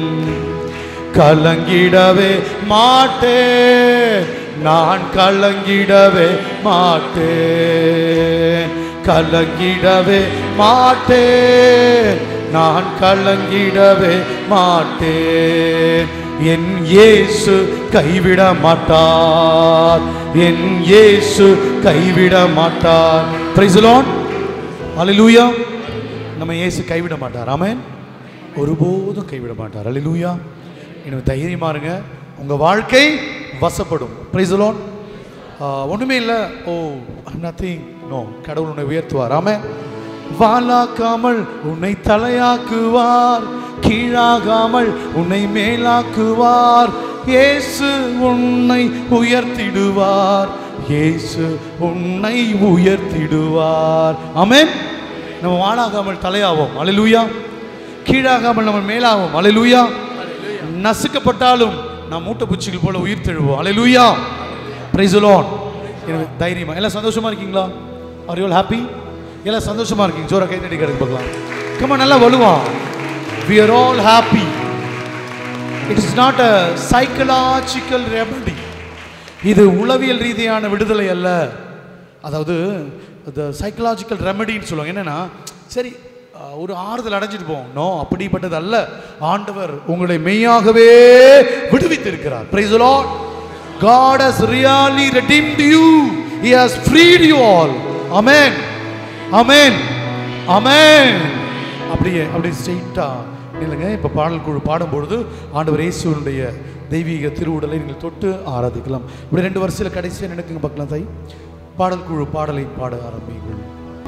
கலங்கிடவே மாட்டேன் நான் கலங்கிடவே மாட்டேன் கலங்கிடவே மாட்டேன் நான் கலங்கிடவே மாட்டேன் என் இயேசு கைவிட மாட்டார் என் இயேசு கைவிட மாட்டார் பிரைஸ் லார்ட் ஹalleluya நம்ம இயேசு கைவிட மாட்டார் ஆமென் ஒருபோதும் கைவிட மாட்டார் ஹalleluya எனவே தைரியமா இருங்க உங்க வாழ்க்கை வசப்படும் பிரைஸ் லார்ட் ஒண்ணுமே இல்லை ஓ நத்திங் நோ கடவுள் உன்னை உயர்த்துவார் ஆமென் வாலாக்காமல் உன்னை தலையாக்குவார் கீழாகாமல் உன்னை மேலாக்குவார் இயேசு உன்னை உயர்த்திடுவார் இயேசு உன்னை உயர்த்திடுவார் ஆமென் நம்ம வாழாகாமல் தலையாவோம் அலையிலூயா கீழாகாமல் நம்ம மேலாவோம் அலையிலூயா நசுக்கப்பட்டாலும் நாம் மூட்டை பூச்சிகள் போல உயிர் தெழுவோம் அலையிலூயா பிரைஸ் லார்ட் எனவே தைரியமா எல்லாம் சந்தோஷமா இருக்கீங்களா ஆர் யூ ஹாப்பி எல்லாம் சந்தோஷமா இருக்கீங்க ஜோரா கை தட்டி கிடக்கு பார்க்கலாம் கம்மா நல்லா வலுவான் we are all happy it is not a psychological remedy இது உளவியல் ரீதியான விடுதலை அல்ல அதாவது the psychological ரெமெடின்னு சொல்லுவாங்க என்னன்னா சரி அஹ், ஒரு ஆறுதல் அடைஞ்சிட்டு போவோம் நோ அப்படிப்பட்டது அல்ல ஆண்டவர் உங்களை மெய்யாகவே விடுவித்திருக்கிறார் praise the lord god has really redeemed you he has freed you all amen amen amen அப்படியே அப்படியே ஸ்ட்ரெயிட்டா இல்லைங்க இப்போ பாடல் குழு பாடும்பொழுது ஆண்டவர் இயேசுவனுடைய தெய்வீக திருவுடலை நீங்கள் தொட்டு ஆராதிக்கலாம் இப்படி ரெண்டு வருஷத்தில் கடைசியாக நினைக்குங்க பார்க்கலாம் தாய் பாடல் குழு பாடலை பாட ஆரம்பிங்கள்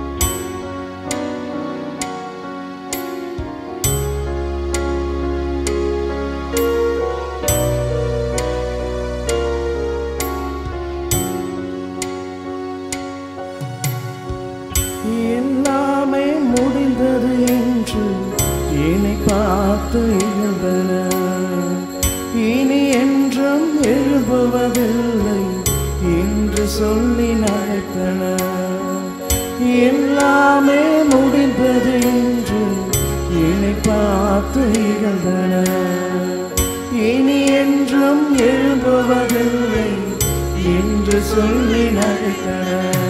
எல்லாமே முடிந்தது என்று என்னை பார்த்து இழந்தன இனி என்றும் எழுபுவதில்லை என்று சொல்லி நகைத்தன எல்லாமே முடிந்தது என்று என்னை பார்த்து இழந்தன இனி என்றும் எழுபுவதில்லை என்று சொல்லி நகைத்தன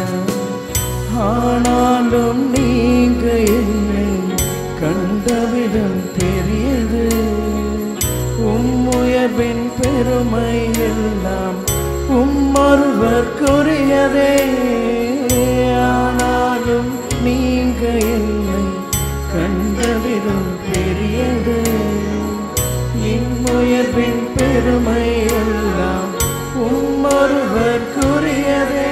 ஆனாலும் நீங்க என்னை கண்டவிடம் பெரியது உம்முயர்வின் பெருமை எல்லாம் உம்மொருவர்க்குரியதே ஆனாலும் நீங்க என்னை கண்டவிடம் பெரியது இம்முயர்வின் பெருமை எல்லாம் உம்மொருவர்க்குரியதே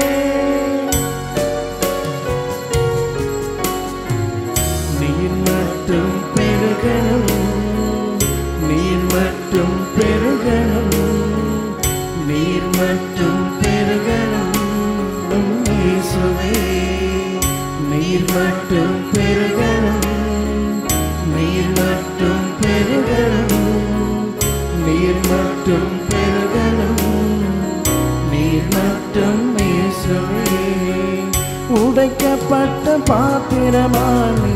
நீர் மட்டும் பெருகணும் நீர் மட்டும் பெருகணும் நீர் மட்டும் பெருகணும் இயேசுவே நீர் மட்டும் பெருகணும் நீர் மட்டும் பெருகணும் நீர் மட்டும் பெருகணும் நீர் மட்டும் இயேசுவே உடைக்கப்பட்ட பாத்திரமானி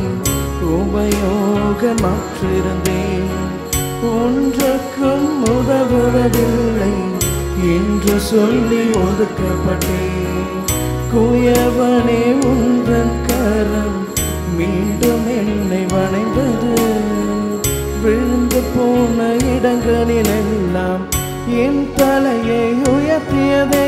உபயோகமற்றிருந்தேன் ஒன்றுக்கும் உதவுவதில்லை என்று சொல்லி ஒதுக்கப்பட்டேன் குயவனே உந்தன் கரம் மீண்டும் என்னை வணைந்தது விழுந்து போன இடங்களில் எல்லாம் என் தலையை உயர்த்தியதே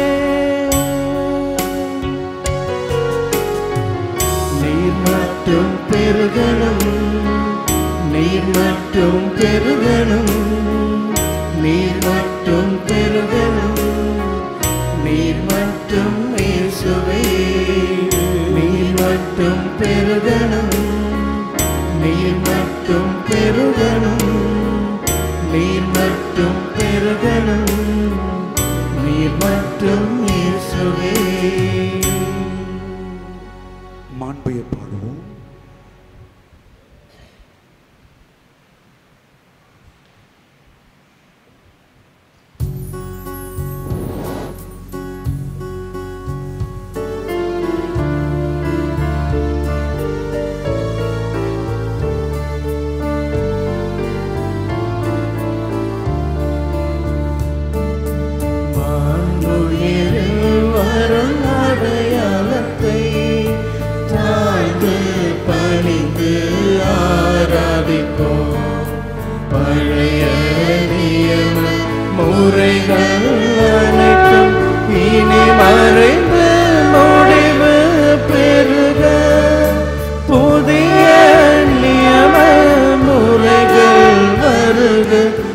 நீர் மட்டும் பெருகணும் நீர் மட்டும் பெருகணும் நீர் மட்டும் பெருகணும் நீர் மட்டும் இயேசுவே நீர் மட்டும் பெருகணும் நீர் மட்டும் பெருகணும் நீர் மட்டும் பெருகணும் நீர் மட்டும் இயேசுவே மாண்பையை பாடுவோம் குறைகள் அனைத்தும் இனி மறைந்து முடிவு பெறுக புதிய நியம முறைகள் வருக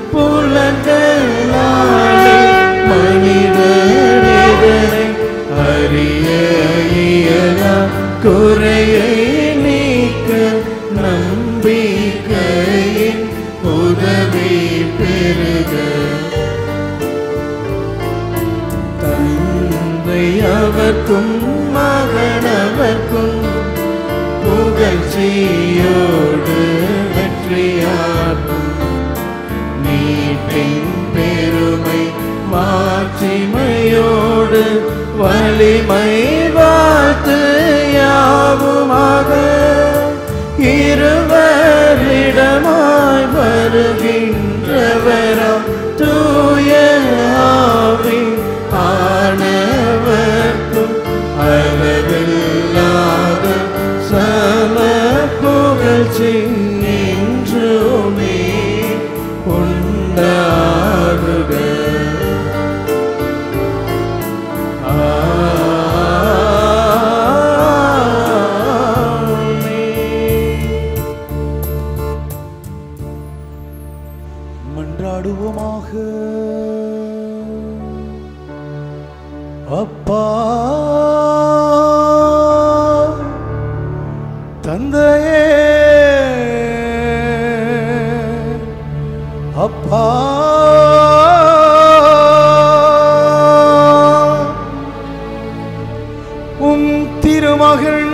புலங்களாலே மனிதர் இதனை அறிய இயலா குறையை நீக்க நம்பிக்கையின் உதவி பெறுக தந்தை அவர்க்கும் மகனவர்க்கும் புகழ்ச்சியோடு வெற்றியாகும் நீட்டின் பெருமை மாட்சிமையோடு வலிமை வாழ்த்து யாவுமாக இருவரிடமாய் வருகின்றவராம் தூய ஆவி ஆனவர்க்கும் அளவில்லாத சம புகழ்ச்சி என்றுமே உண்டாகுக ஆமென். மன்றாடுவோமாக அப்பா தந்தையே அப்பா உம் திருமகன்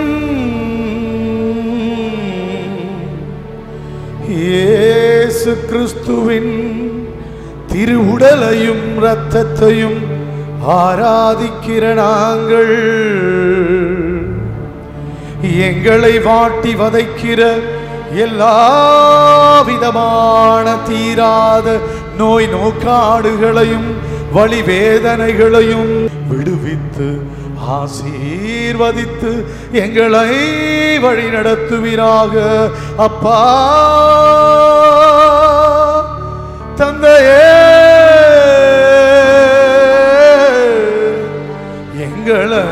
இயேசு கிறிஸ்துவின் திருவுடலையும் இரத்தத்தையும் ஆராதிக்கிற நாங்கள் எங்களை வாட்டி வதைக்கிற எல்லா விதமான தீராத நோய் நோக்காடுகளையும் வழி வேதனைகளையும் விடுவித்து ஆசீர்வதித்து எங்களை வழி நடத்துவீராக அப்பா தந்தையே எங்களை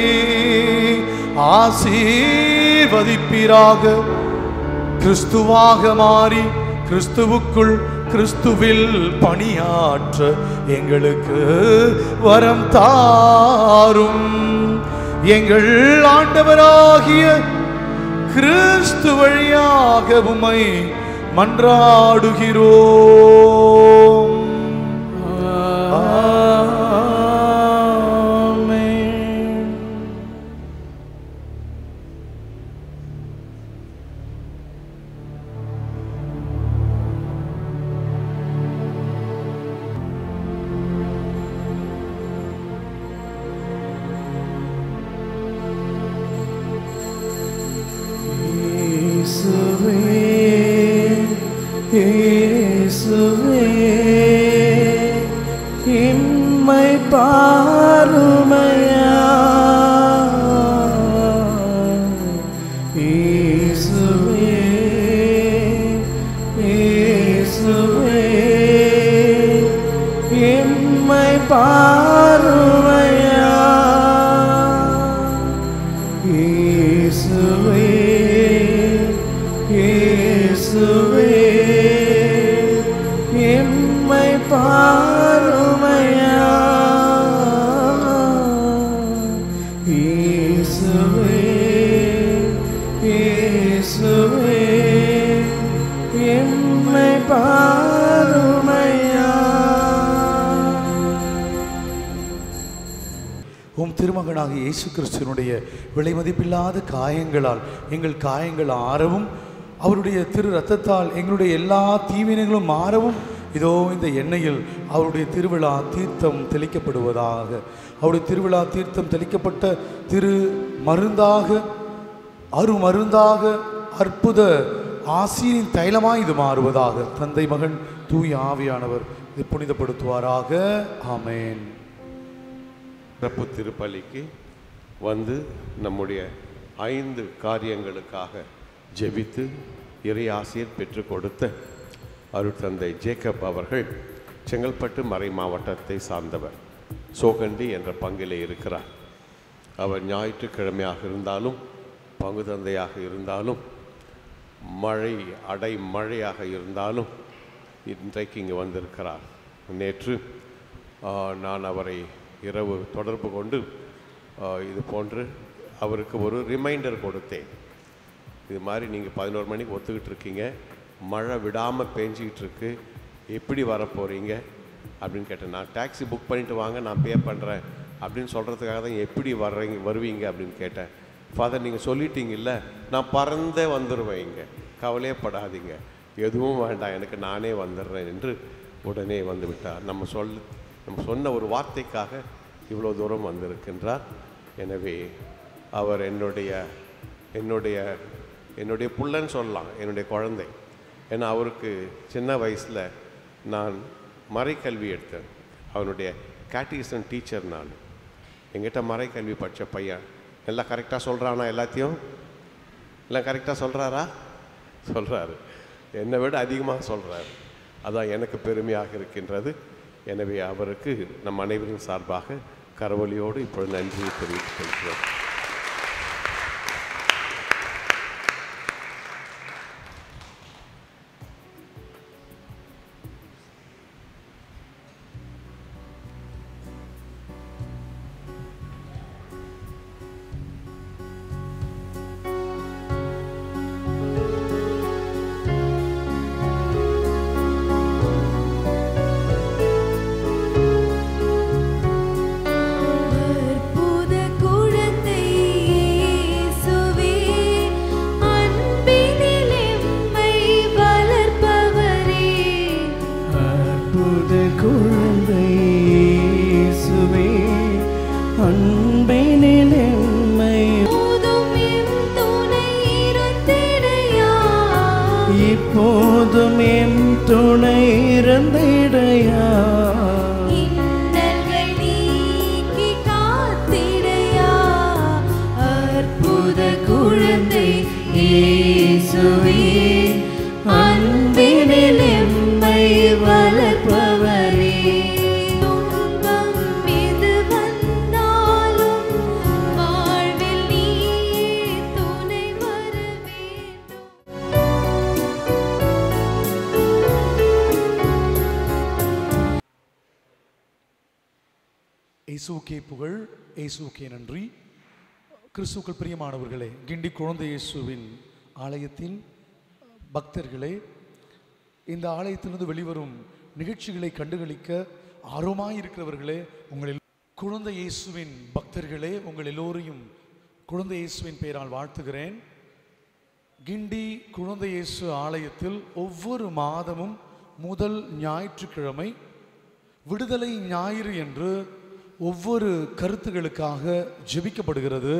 ஆசீர்வதிப்பீராக கிறிஸ்துவாக மாறி கிறிஸ்துவுக்குள் கிறிஸ்துவில் பணியாற்ற எங்களுக்கு வரம் தாரும் எங்கள் ஆண்டவராகிய கிறிஸ்து வழியாக உம்மை மன்றாடுகிறோம் ஆமென். இயேசுவே இயேசுவே இம்மை பாருமையா இயேசுவே இயேசுவே இம்மை பாருமையா இயேசுவே இயேசுவே எம்மை பாருமையா இயேசுவே இயேசுவே எம்மை பாருமையா உம் திருமகனாக இயேசு கிறிஸ்துவனுடைய விலைமதிப்பில்லாத காயங்களால் எங்கள் காயங்கள் ஆறவும் அவருடைய திரு ரத்தத்தால் எங்களுடைய எல்லா தீவினைகளும் மாறவும் இதோ இந்த எண்ணெயில் அவருடைய திருவிழா தீர்த்தம் தெளிக்கப்படுவதாக அவருடைய திருவிழா தீர்த்தம் தெளிக்கப்பட்ட திரு மருந்தாக அருமருந்தாக அற்புத ஆசீரின் தைலமாய் இது மாறுவதாக தந்தை மகன் தூய ஆவியானவர் இதை புனிதப்படுத்துவாராக ஆமென் சிறப்பு திருப்பலிக்கு வந்து நம்முடைய ஐந்து காரியங்களுக்காக ஜெபித்து இறையாசிரியர் பெற்றுக் கொடுத்த அருட்தந்தை ஜேக்கப் அவர்கள் செங்கல்பட்டு மறை மாவட்டத்தை சார்ந்தவர் சோகண்டி என்ற பங்கிலே இருக்கிறார் அவர் ஞாயிற்றுக்கிழமையாக இருந்தாலும் பங்கு தந்தையாக இருந்தாலும் மழை அடை மழையாக இருந்தாலும் இன்றைக்கு இங்கே வந்திருக்கிறார் நேற்று ஆ, நான் அவரை இரவு தொடர்பு கொண்டு ஆ, இது போன்று அவருக்கு ஒரு ரிமைண்டர் கொடுத்தேன் இது மாதிரி நீங்கள் பதினோரு மணிக்கு ஒத்துக்கிட்டு இருக்கீங்க மழை விடாமல் பேஞ்சிக்கிட்டு இருக்கு எப்படி வர போகிறீங்க அப்படின்னு கேட்டேன் நான் டாக்ஸி புக் பண்ணிட்டு வாங்க நான் பே பண்ணுறேன் அப்படின்னு சொல்கிறதுக்காக தான் எப்படி வர்றீங்க வருவீங்க அப்படின்னு கேட்டேன் ஃபாதர் நீங்கள் சொல்லிட்டீங்கல்ல நான் பறந்தே வந்துடுவேன் இங்கே கவலையே படாதீங்க எதுவும் வேண்டாம் எனக்கு நானே வந்துடுறேன் என்று உடனே வந்து விட்டார் நம்ம சொல் நம்ம சொன்ன ஒரு வார்த்தைக்காக இவ்வளோ தூரம் வந்திருக்கின்றார் எனவே அவர் என்னுடைய என்னுடைய என்னுடைய புள்ளன்னு சொல்லலாம் என்னுடைய குழந்தை ஏன்னா அவருக்கு சின்ன வயசில் நான் மறைக்கல்வி எடுத்தேன் அவனுடைய கேட்டிசன் டீச்சர் நான் எங்கிட்ட மறைக்கல்வி படித்த பையன் எல்லாம் கரெக்டாக சொல்கிறானா எல்லாத்தையும் எல்லாம் கரெக்டாக சொல்கிறாரா சொல்கிறாரு என்னை விட அதிகமாக சொல்கிறாரு அதான் எனக்கு பெருமையாக இருக்கின்றது எனவே அவருக்கு நம் அனைவரின் சார்பாக கரவொலியோடு இப்பொழுது நன்றியை தெரிவித்துக் கொள்கிறோம் அற்புத குழந்தை இயேசுவே அன்பினில் எம்மை வளர்ப்பவரே அற்புத குழந்தை இயேசுவே அன்பினில் எம்மை போதும் எம் துணை இருந்திடையா இப்போதும் எம் துணை இறந்திடையா இன்னல்கள் நீக்கி காத்திடையா அற்புத குழந்தை இயேசுவே அன்பினில் எம்மை வளர்ப்பவரே துன்பம் எது வந்தாலும் வாழ்வில் நீயே துணை வர வேண்டும் இயேசுக்கே புகழ் இயேசுக்கே நன்றி கிறிஸ்துக்கள் பிரியமானவர்களே கிண்டி குழந்தை இயேசுவின் ஆலயத்தின் பக்தர்களே இந்த ஆலயத்திலிருந்து வெளிவரும் நிகழ்ச்சிகளை கண்டுகளிக்க ஆர்வமாய் இருக்கிறவர்களே உங்களில் குழந்தை இயேசுவின் பக்தர்களே உங்கள் எல்லோரையும் குழந்தை இயேசுவின் பெயரால் வாழ்த்துகிறேன் கிண்டி குழந்தை இயேசு ஆலயத்தில் ஒவ்வொரு மாதமும் முதல் ஞாயிற்றுக்கிழமை விடுதலை ஞாயிறு என்று ஒவ்வொரு கருத்துகளுக்காக ஜெபிக்கப்படுகிறது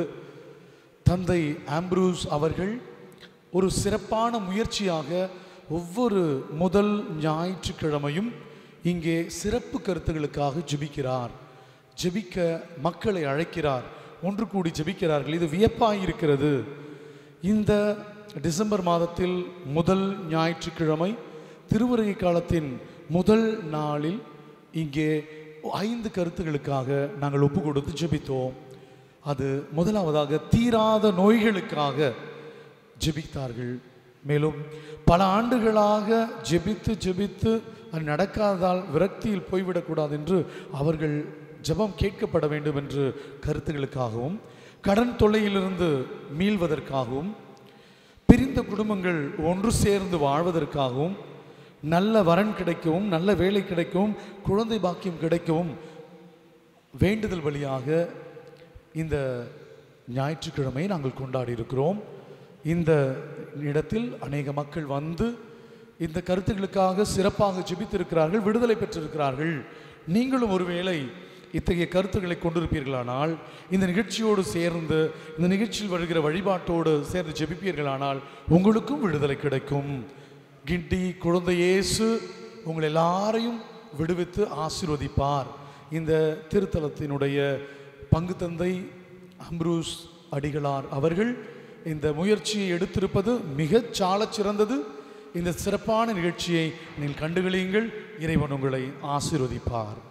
தந்தை ஆம்ப்ரூஸ் அவர்கள் ஒரு சிறப்பான முயற்சியாக ஒவ்வொரு முதல் ஞாயிற்றுக்கிழமையும் இங்கே சிறப்பு கருத்துகளுக்காக ஜெபிக்கிறார் ஜெபிக்க மக்களை அழைக்கிறார் ஒன்று கூடி ஜெபிக்கிறார்கள் இது வியப்பாயிருக்கிறது இந்த டிசம்பர் மாதத்தில் முதல் ஞாயிற்றுக்கிழமை திருவருகை காலத்தின் முதல் நாளில் இங்கே ஐந்து கருத்துகளுக்காக நாங்கள் ஒப்பு கொடுத்து ஜெபித்தோம் அது முதலாவதாக தீராத நோய்களுக்காக ஜெபித்தார்கள் மேலும் பல ஆண்டுகளாக ஜெபித்து ஜெபித்து அது நடக்காததால் விரக்தியில் போய்விடக்கூடாது என்று அவர்கள் ஜெபம் கேட்கப்பட வேண்டும் என்று கருத்துகளுக்காகவும் கடன் தொல்லையிலிருந்து மீள்வதற்காகவும் பிரிந்த குடும்பங்கள் ஒன்று சேர்ந்து வாழ்வதற்காகவும் நல்ல வரன் கிடைக்கவும் நல்ல வேலை கிடைக்கவும் குழந்தை பாக்கியம் கிடைக்கவும் வேண்டுதல் வழியாக இந்த ஞாயிற்றுக்கிழமை நாங்கள் கொண்டாடி இருக்கிறோம் இந்த இடத்தில் அநேக மக்கள் வந்து இந்த கருத்துக்களுக்காக சிறப்பாக ஜெபித்திருக்கிறார்கள் விடுதலை பெற்றிருக்கிறார்கள் நீங்களும் ஒருவேளை இத்தகைய கருத்துக்களை கொண்டிருப்பீர்களானால் இந்த நிகழ்ச்சியோடு சேர்ந்து இந்த நிகழ்ச்சியில் வருகிற வழிபாட்டோடு சேர்ந்து ஜெபிப்பீர்களானால் உங்களுக்கும் விடுதலை கிடைக்கும் கிண்டி குழந்தை இயேசு உங்கள் எல்லாரையும் விடுவித்து ஆசீர்வதிப்பார் இந்த திருத்தலத்தினுடைய பங்கு தந்தை அம்ரூஸ் அடிகளார் அவர்கள் இந்த முயற்சியை எடுத்திருப்பது மிகச் சாலச் சிறந்தது இந்த சிறப்பான நிகழ்ச்சியை நீங்கள் கண்டுகளியுங்கள் இறைவன் உங்களை ஆசீர்வதிப்பார்